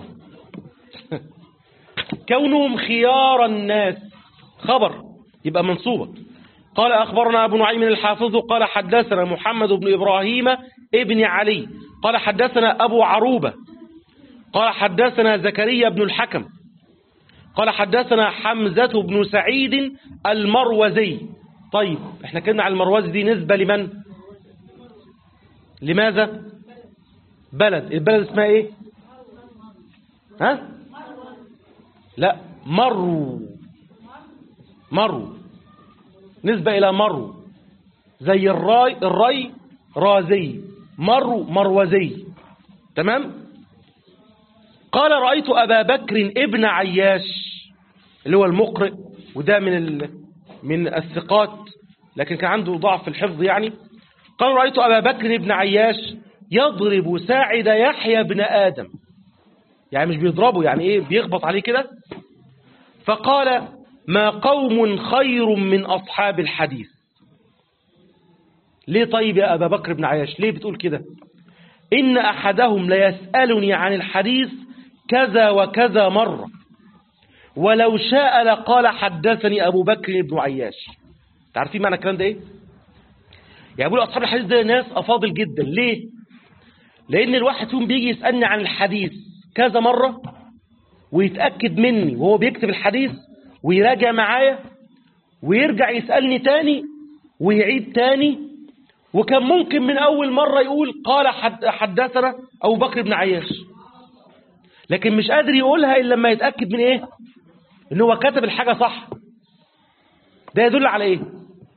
[SPEAKER 1] كونهم خيار الناس خبر يبقى منصوبة قال أخبرنا أبو نعيم الحافظ قال حدثنا محمد بن إبراهيم ابن علي قال حدثنا أبو عروبة قال حدثنا زكريا بن الحكم قال حدثنا حمزة بن سعيد المروزي طيب احنا كنا على المروزي دي نسبة لمن لماذا بلد البلد اسمها ايه ها لا مرو مرو نسبة إلى مرو زي الراي الري رازي مرو مروزي تمام قال رأيت أبا بكر ابن عياش اللي هو المقرئ وده من ال... من الثقات لكن كان عنده ضعف في الحفظ يعني قال رأيت أبا بكر ابن عياش يضرب ساعد يحيى بن آدم يعني مش بيضربه يعني ايه بيخبط عليه كده فقال ما قوم خير من أصحاب الحديث ليه طيب يا أبا بكر بن عياش ليه بتقول كده إن أحدهم ليسألني عن الحديث كذا وكذا مرة ولو شاء لقال حدثني أبو بكر بن عياش تعرفين معنى الكلام ده إيه يعني بيقولوا أصحاب الحديث ده ناس أفاضل جدا ليه لأن الواحد فيهم بيجي يسألني عن الحديث كذا مرة ويتأكد مني وهو بيكتب الحديث ويراجع معايا ويرجع يسألني تاني ويعيد تاني وكان ممكن من أول مرة يقول قال حد حدثنا أبو بكر بن عياش لكن مش قادر يقولها إلا لما يتأكد من إيه إن هو كتب الحاجة صح ده يدل على إيه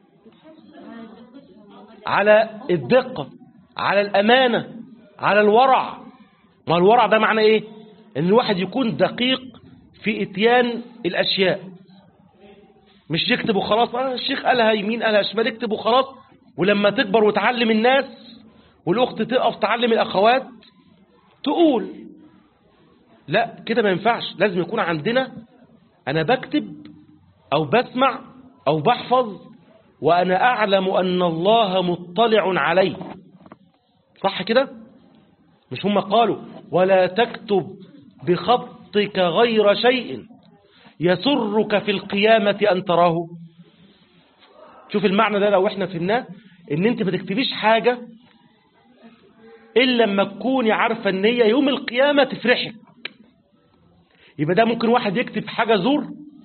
[SPEAKER 1] على الدقة على الأمانة على الورع ما الورع ده معنى إيه إن الواحد يكون دقيق في إتيان الأشياء مش يكتب وخلاص آه الشيخ قالها يمين قالها شمال يكتب وخلاص ولما تكبر وتعلم الناس والأخت تقف تعلم الأخوات تقول لا كده ما ينفعش لازم يكون عندنا أنا بكتب أو بسمع أو بحفظ وأنا أعلم أن الله مطلع علي صح كده مش هم قالوا ولا تكتب بخطك غير شيء يسرك في القيامة أن تراه شوف المعنى ده لو احنا فهمناه ان انت ما تكتبيش حاجة الا لما تكوني عارفة ان هي يوم القيامة تفرحك يبقى ده ممكن واحد يكتب حاجة زور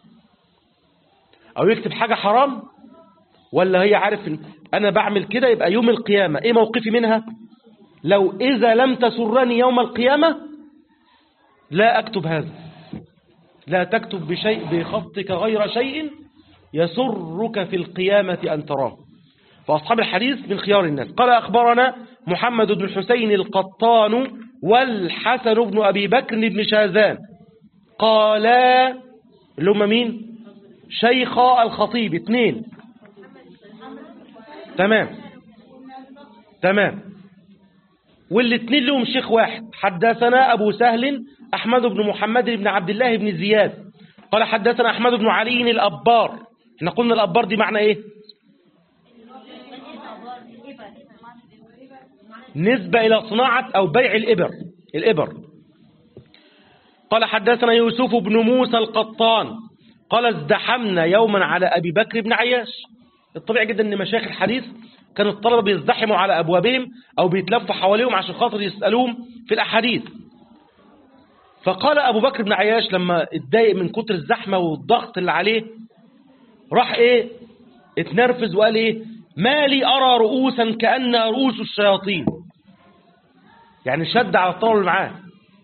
[SPEAKER 1] او يكتب حاجة حرام ولا هي عارف ان انا بعمل كده يبقى يوم القيامة ايه موقفي منها لو اذا لم تسرني يوم القيامة لا اكتب هذا لا تكتب بشيء بخطك غير شيء يسرك في القيامة أن تراه فأصحاب الحديث من خيار الناس قال أخبرنا محمد بن الحسين القطان والحسن بن أبي بكر بن شاذان قالا اللي هم مين شيخا الخطيب اثنين تمام تمام والاثنين لهم شيخ واحد حدثنا أبو سهل أحمد بن محمد بن عبد الله بن زياد قال حدثنا أحمد بن علي الأبار احنا قلنا الأبار دي معنى ايه نسبة إلى صناعة أو بيع الإبر الإبر قال حدثنا يوسف بن موسى القطان قال ازدحمنا يوما على أبي بكر بن عياش الطبيعي جدا أن مشايخ الحديث كان الطلبة بيزدحموا على أبوابهم أو بيتلفوا حواليهم عشان خاطر يسألوهم في الأحاديث فقال أبو بكر بن عياش لما اتضايق من كتر الزحمة والضغط اللي عليه راح إيه اتنرفز وقال إيه ما لي أرى رؤوسا كأنها رؤوس الشياطين يعني شد على الطلبة اللي معاه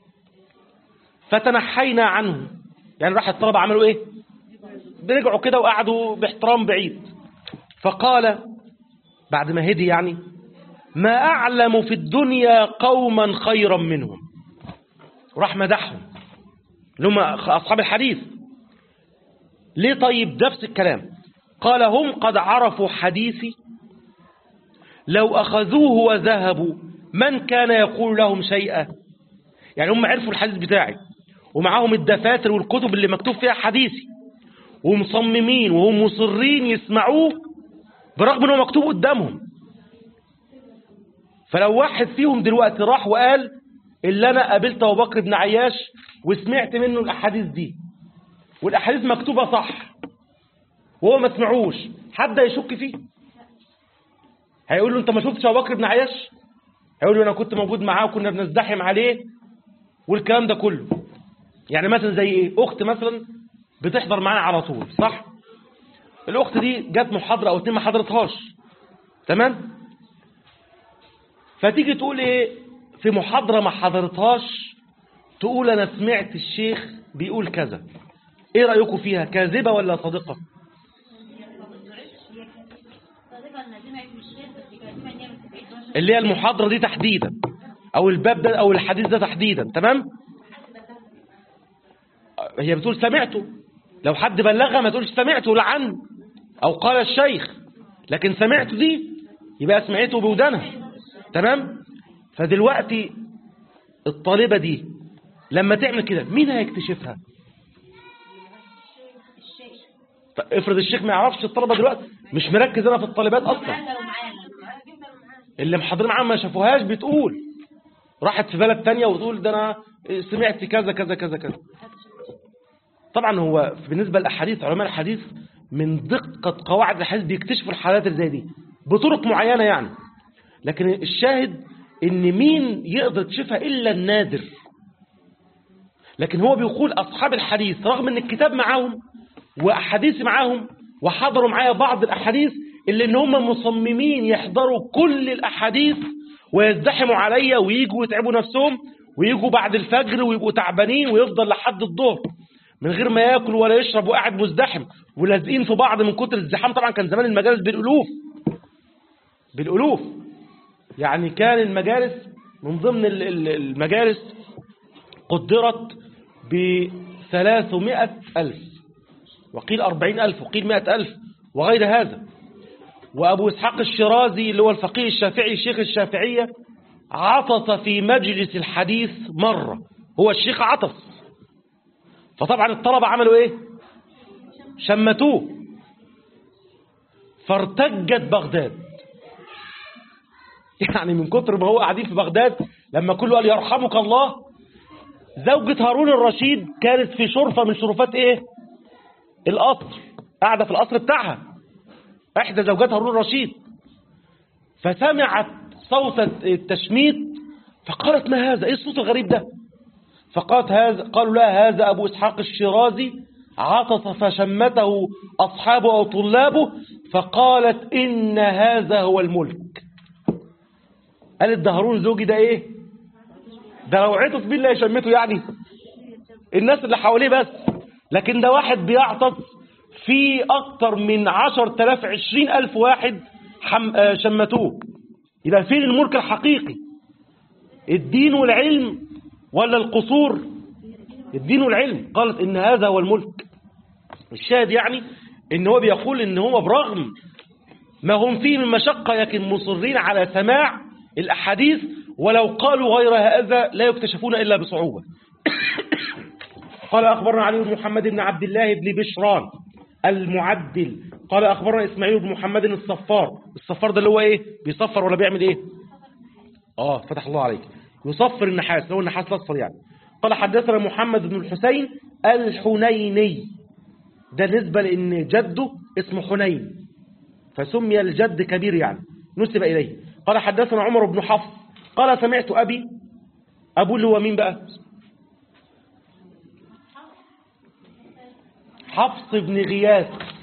[SPEAKER 1] فتنحينا عنه يعني راح الطلبة عملوا إيه برجعوا كده وقعدوا باحترام بعيد فقال بعد ما هدي يعني ما أعلم في الدنيا قوما خيرا منهم راح مدحهم اللي هم أصحاب الحديث ليه طيب نفس الكلام قال هم قد عرفوا حديثي لو أخذوه وذهبوا من كان يقول لهم شيئا يعني هم عرفوا الحديث بتاعي ومعاهم الدفاتر والكتب اللي مكتوب فيها حديثي ومصممين وهم مصرين يسمعوه برغم انه مكتوب قدامهم فلو واحد فيهم دلوقتي راح وقال اللي انا قابلت ابو بكر بن عياش وسمعت منه الاحاديث دي والاحاديث مكتوبه صح وهو ما سمعوش حد يشك فيه هيقول له انت ما شفتش ابو بكر بن عياش هيقول له انا كنت موجود معاه وكنا بنزدحم عليه والكلام ده كله يعني مثلا زي ايه اخت مثلا بتحضر معانا على طول صح الاخت دي جت محاضره او اتنين ما حضرتهاش تمام فتيجي تقول ايه في محاضره ما حضرتهاش تقول انا سمعت الشيخ بيقول كذا ايه رايكم فيها كاذبه ولا صادقه اللي هي المحاضره دي تحديدا او الباب ده او الحديث ده تحديدا تمام هي بتقول سمعته لو حد بلغها ما تقولش سمعته لعن او قال الشيخ لكن سمعته دي يبقى سمعته بودانها تمام فدلوقتي الطالبة دي لما تعمل كده مين هيكتشفها طيب افرض الشيخ ما يعرفش الطلبة دلوقتي مش مركز انا في الطالبات اصلا اللي محاضرين معاهم ما شافوهاش بتقول راحت في بلد تانية وتقول ده انا سمعت كذا كذا كذا كذا طبعا هو بالنسبة للأحاديث علماء الحديث من دقة قواعد الحديث بيكتشفوا الحالات اللي زي دي بطرق معينة يعني لكن الشاهد ان مين يقدر يكتشفها إلا النادر لكن هو بيقول أصحاب الحديث رغم ان الكتاب معاهم وأحاديث معاهم وحضروا معايا بعض الأحاديث اللي إن هم مصممين يحضروا كل الأحاديث ويزدحموا عليا ويجوا يتعبوا نفسهم ويجوا بعد الفجر ويبقوا تعبانين ويفضل لحد الظهر من غير ما ياكل ولا يشرب وقاعد مزدحم ولازقين في بعض من كتر الزحام طبعا كان زمان المجالس بالالوف بالالوف يعني كان المجالس من ضمن ال- ال- المجالس قدرت بثلاثمائة ألف وقيل أربعين ألف وقيل مائة ألف وغير هذا وأبو إسحاق الشرازي اللي هو الفقيه الشافعي شيخ الشافعية عطس في مجلس الحديث مرة هو الشيخ عطس فطبعا الطلبة عملوا ايه شمتوه فارتجت بغداد يعني من كتر ما هو قاعدين في بغداد لما كله قال يرحمك الله زوجة هارون الرشيد كانت في شرفة من شرفات ايه القصر قاعدة في القصر بتاعها احدى زوجات هارون الرشيد فسمعت صوت التشميت فقالت ما هذا ايه الصوت الغريب ده فقالت هذا قالوا لا هذا أبو إسحاق الشرازي عطس فشمته أصحابه أو طلابه فقالت إن هذا هو الملك قالت ده هارون زوجي ده إيه ده لو عطس مين اللي يشمته يعني الناس اللي حواليه بس لكن ده واحد بيعطس في أكتر من عشر تلاف عشرين ألف واحد حم... آه شمتوه يبقى فين الملك الحقيقي الدين والعلم ولا القصور الدين والعلم قالت ان هذا هو الملك الشاهد يعني ان هو بيقول ان هو برغم ما هم فيه من مشقة لكن مصرين على سماع الأحاديث ولو قالوا غير هذا لا يكتشفون إلا بصعوبة قال أخبرنا علي بن محمد بن عبد الله بن بشران المعدل قال أخبرنا إسماعيل بن محمد الصفار الصفار ده اللي هو إيه بيصفر ولا بيعمل إيه آه فتح الله عليك يصفر النحاس اللي هو النحاس الأصفر يعني قال حدثنا محمد بن الحسين الحنيني ده نسبة لأن جده اسمه حنين فسمي الجد كبير يعني نسب إليه قال حدثنا عمر بن حفص قال سمعت أبي أبو اللي هو مين بقى حفص بن غياث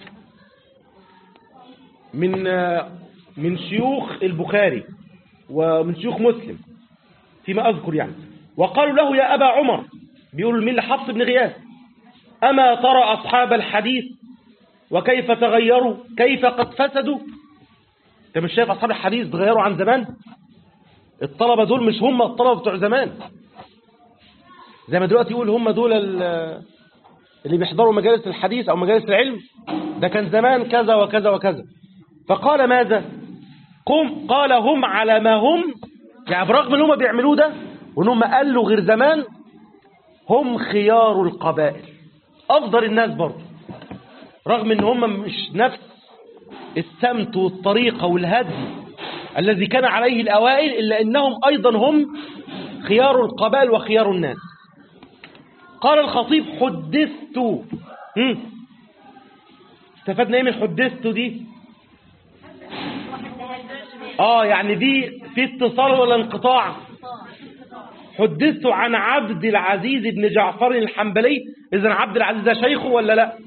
[SPEAKER 1] من من شيوخ البخاري ومن شيوخ مسلم فيما أذكر يعني وقالوا له يا أبا عمر بيقولوا مين لحفص بن غياث أما ترى أصحاب الحديث وكيف تغيروا كيف قد فسدوا انت مش شايف أصحاب الحديث تغيروا عن زمان الطلبة دول مش هم الطلبة بتوع زمان زي ما دلوقتي يقول هم دول اللي بيحضروا مجالس الحديث أو مجالس العلم ده كان زمان كذا وكذا وكذا فقال ماذا قم قال هم على ما هم يعني برغم ان هم بيعملوه ده وان هم قالوا غير زمان هم خيار القبائل افضل الناس برضه رغم ان هم مش نفس السمت والطريقة والهدي الذي كان عليه الأوائل إلا أنهم أيضا هم خيار القبائل وخيار الناس قال الخطيب حدثت هم. استفدنا ايه من حدثت دي اه يعني دي في اتصال ولا انقطاع حدثت عن عبد العزيز بن جعفر الحنبلي اذا عبد العزيز ده شيخه ولا لا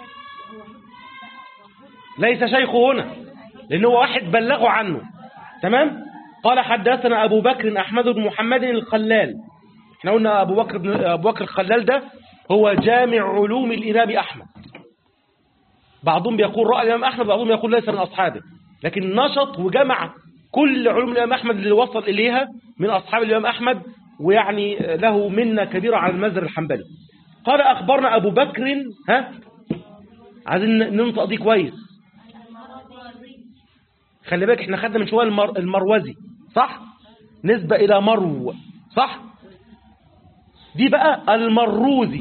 [SPEAKER 1] ليس شيخه هنا لأنه واحد بلغه عنه تمام قال حدثنا أبو بكر أحمد بن محمد الخلال احنا قلنا أبو بكر, بن أبو بكر الخلال ده هو جامع علوم الإمام أحمد بعضهم بيقول رأى الإمام أحمد بعضهم يقول ليس من أصحابه لكن نشط وجمع كل علوم الإمام أحمد اللي وصل إليها من أصحاب الإمام أحمد ويعني له منة كبيرة على المذهب الحنبلي قال أخبرنا أبو بكر ها عايزين ننطق دي كويس خلي بالك احنا خدنا من شويه المر... المروزي صح نسبة إلى مرو صح دي بقى المروزي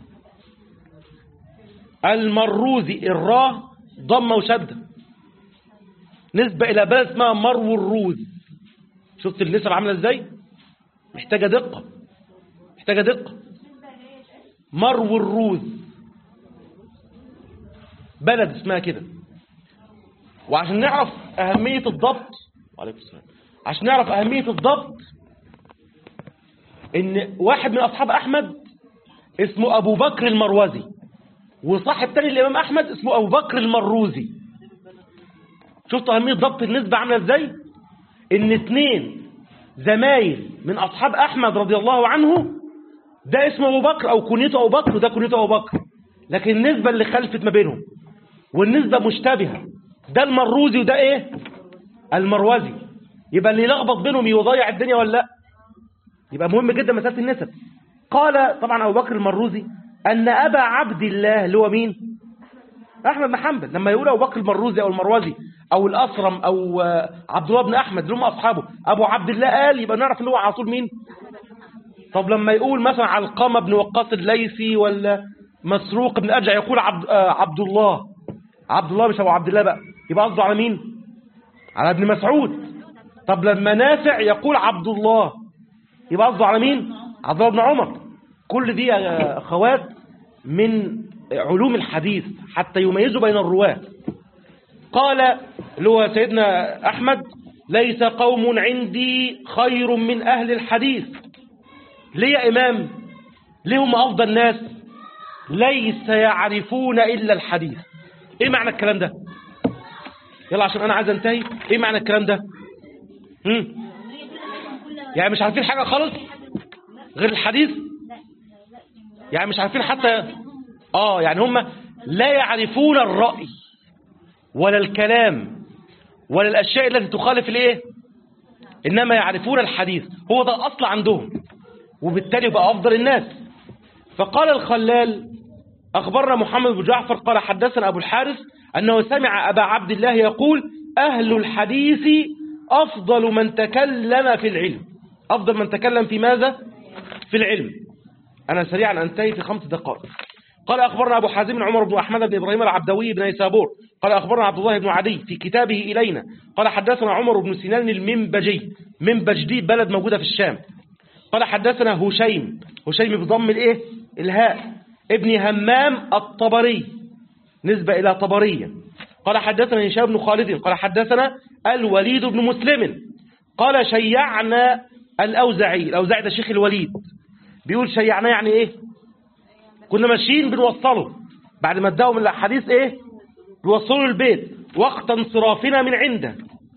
[SPEAKER 1] المروزي الراء ضمه وشده نسبة إلى بلد اسمها مرو الروز شفت النسب عاملة ازاي محتاجة دقة محتاجة دقة مرو الروز بلد اسمها كده وعشان نعرف أهمية الضبط وعليكم السلام عشان نعرف أهمية الضبط إن واحد من أصحاب أحمد اسمه أبو بكر المروزي وصاحب تاني الإمام أحمد اسمه أبو بكر المروزي شفتوا أهمية ضبط النسبة عاملة إزاي إن اتنين زمايل من أصحاب أحمد رضي الله عنه ده اسمه أبو بكر أو كنيته أبو بكر وده كنيته أبو بكر لكن النسبة اللي خلفت ما بينهم والنسبة مشتبهة ده المروزي وده إيه المروزي يبقى اللي يلخبط بينهم يضيع الدنيا ولا لا يبقى مهم جدا مسألة النسب قال طبعا أبو بكر المروزي أن أبا عبد الله اللي هو مين أحمد بن حنبل لما يقول أبو بكر المروزي أو المروزي أو الأصرم أو عبد الله بن أحمد اللي هم أصحابه أبو عبد الله قال يبقى نعرف اللي هو على طول مين طب لما يقول مثلا علقمة بن وقاص الليثي ولا مسروق بن أرجع يقول عبد, آه عبد الله عبد الله مش أبو عبد الله بقى يبقى قصده على مين على ابن مسعود طب لما نافع يقول عبد الله يبقى قصده على مين عبد الله بن عمر كل دي أخوات من علوم الحديث حتى يميزوا بين الرواة قال اللي هو سيدنا أحمد ليس قوم عندي خير من أهل الحديث ليه يا إمام ليه هم أفضل ناس ليس يعرفون إلا الحديث إيه معنى الكلام ده يلا عشان أنا عايز أنتهي إيه معنى الكلام ده مم. يعني مش عارفين حاجة خالص غير الحديث يعني مش عارفين حتى آه يعني هم لا يعرفون الرأي ولا الكلام ولا الأشياء التي تخالف الإيه إنما يعرفون الحديث هو ده الأصل عندهم وبالتالي يبقى أفضل الناس فقال الخلال أخبرنا محمد بن جعفر قال حدثنا أبو الحارث أنه سمع أبا عبد الله يقول أهل الحديث أفضل من تكلم في العلم أفضل من تكلم في ماذا؟ في العلم أنا سريعا أنتهي في خمس دقائق قال أخبرنا أبو حازم عمر بن أحمد بن إبراهيم العبدوي بن يسابور قال أخبرنا عبد الله بن عدي في كتابه إلينا قال حدثنا عمر بن سنان المنبجي منبج دي بلد موجودة في الشام قال حدثنا هشيم هشيم بضم الإيه الهاء ابن همام الطبري نسبة إلى طبرية قال حدثنا هشام بن خالد قال حدثنا الوليد بن مسلم قال شيعنا الأوزعي الأوزعي ده شيخ الوليد بيقول شيعنا يعني إيه كنا ماشيين بنوصله بعد ما اداهم الحديث إيه بيوصلوا البيت وقت انصرافنا من عنده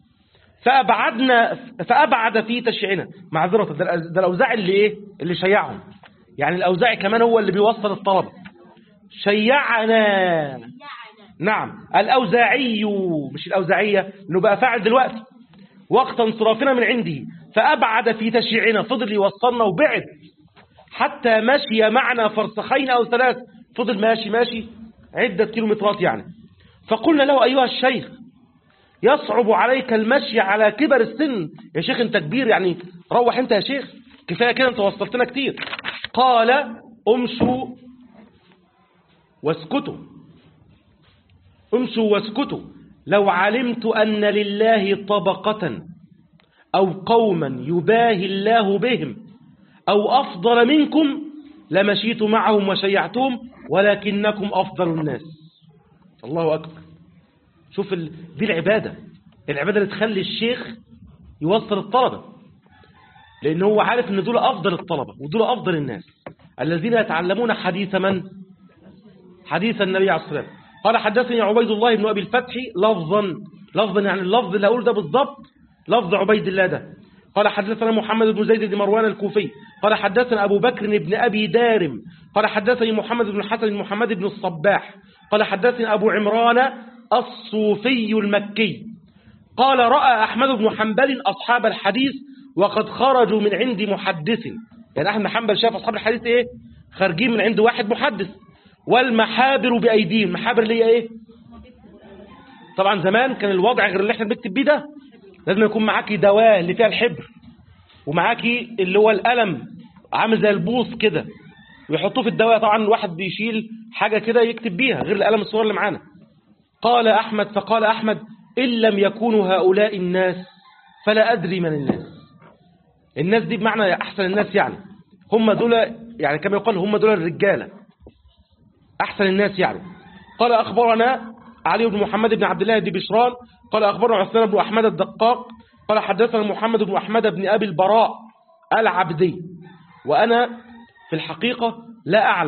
[SPEAKER 1] فأبعدنا فأبعد في تشيعنا معذرة ده الأوزاعي اللي إيه اللي شيعهم يعني الأوزاعي كمان هو اللي بيوصل الطلبة شيعنا نعم الأوزاعي مش الأوزاعية إنه بقى فاعل دلوقتي وقت انصرافنا من عنده فأبعد في تشيعنا فضل يوصلنا وبعد حتى مشي معنا فرسخين أو ثلاث فضل ماشي ماشي عدة كيلومترات يعني فقلنا له أيها الشيخ يصعب عليك المشي على كبر السن يا شيخ انت كبير يعني روح انت يا شيخ كفاية كده انت وصلتنا كتير قال امشوا واسكتوا امشوا واسكتوا لو علمت أن لله طبقة أو قوما يباهي الله بهم أو أفضل منكم لمشيت معهم وشيعتهم ولكنكم أفضل الناس الله أكبر شوف ال... دي العبادة العبادة اللي تخلي الشيخ يوصل الطلبة لأن هو عارف أن دول أفضل الطلبة ودول أفضل الناس الذين يتعلمون حديث من حديث النبي عليه الصلاة والسلام قال حدثني عبيد الله بن أبي الفتح لفظا لفظا يعني اللفظ اللي أقول ده بالضبط لفظ عبيد الله ده قال حدثنا محمد بن زيد بن مروان الكوفي قال حدثنا أبو بكر بن أبي دارم قال حدثني محمد بن الحسن بن محمد بن الصباح قال حدثني أبو عمران الصوفي المكي قال رأى أحمد بن حنبل أصحاب الحديث وقد خرجوا من عند محدث يعني أحمد بن حنبل شاف أصحاب الحديث إيه خارجين من عند واحد محدث والمحابر بأيديهم المحابر اللي هي إيه طبعا زمان كان الوضع غير اللي احنا بنكتب بيه ده لازم يكون معاكي دواء اللي فيها الحبر ومعاكي اللي هو القلم عامل زي البوص كده ويحطوه في الدواء طبعا واحد بيشيل حاجة كده يكتب بيها غير القلم الصغير اللي معانا قال أحمد فقال أحمد إن لم يكونوا هؤلاء الناس فلا أدري من الناس الناس دي بمعنى أحسن الناس يعني هم دول يعني كما يقال هم دول الرجالة أحسن الناس يعني قال أخبرنا علي بن محمد بن عبد الله بن بشران قال أخبرنا عثمان بن أحمد الدقاق قال حدثنا محمد بن أحمد بن أبي البراء العبدي وأنا في الحقيقة لا أعلم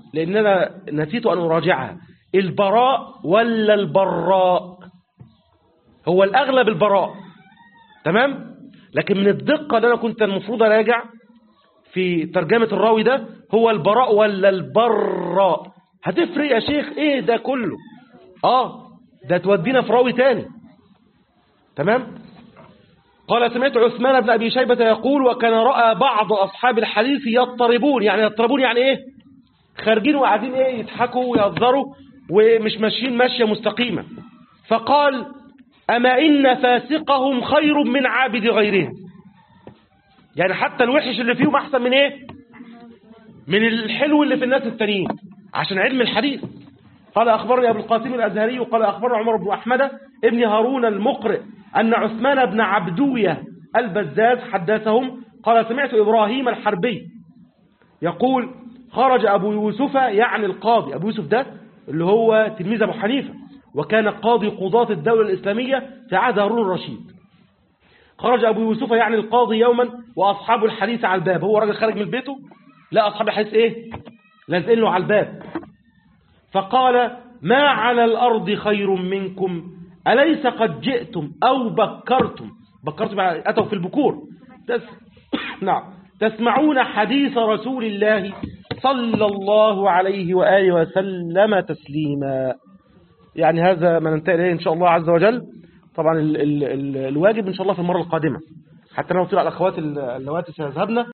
[SPEAKER 1] لأن أنا نسيت أن أراجعها البراء ولا البراء هو الأغلب البراء تمام لكن من الدقة اللي أنا كنت المفروض أراجع في ترجمة الراوي ده هو البراء ولا البراء هتفرق يا شيخ ايه ده كله اه ده تودينا في راوي تاني تمام قال سمعت عثمان بن أبي شيبة يقول وكان رأى بعض أصحاب الحديث يضطربون يعني يضطربون يعني إيه خارجين وقاعدين إيه يضحكوا ويهزروا ومش ماشيين ماشية مستقيمة فقال أما إن فاسقهم خير من عابد غيرهم يعني حتى الوحش اللي فيهم أحسن من إيه من الحلو اللي في الناس التانيين عشان علم الحديث قال أخبرني أبو القاسم الأزهري قال أخبرنا عمر بن أحمد ابن هارون المقرئ أن عثمان بن عبدوية البزاز حدثهم قال سمعت إبراهيم الحربي يقول خرج أبو يوسف يعني القاضي أبو يوسف ده اللي هو تلميذ أبو حنيفة وكان قاضي قضاة الدولة الإسلامية في عهد هارون الرشيد خرج أبو يوسف يعني القاضي يوما وأصحاب الحديث على الباب هو راجل خارج من بيته لا أصحاب الحديث إيه لازقين له على الباب فقال ما على الأرض خير منكم أليس قد جئتم أو بكرتم بكرتم يعني أتوا في البكور تس... نعم تسمعون حديث رسول الله صلى الله عليه وآله وسلم تسليما يعني هذا ما ننتهي إليه إن شاء الله عز وجل طبعا ال ال ال الواجب إن شاء الله في المرة القادمة حتى لو طلع الأخوات اللواتي سيذهبن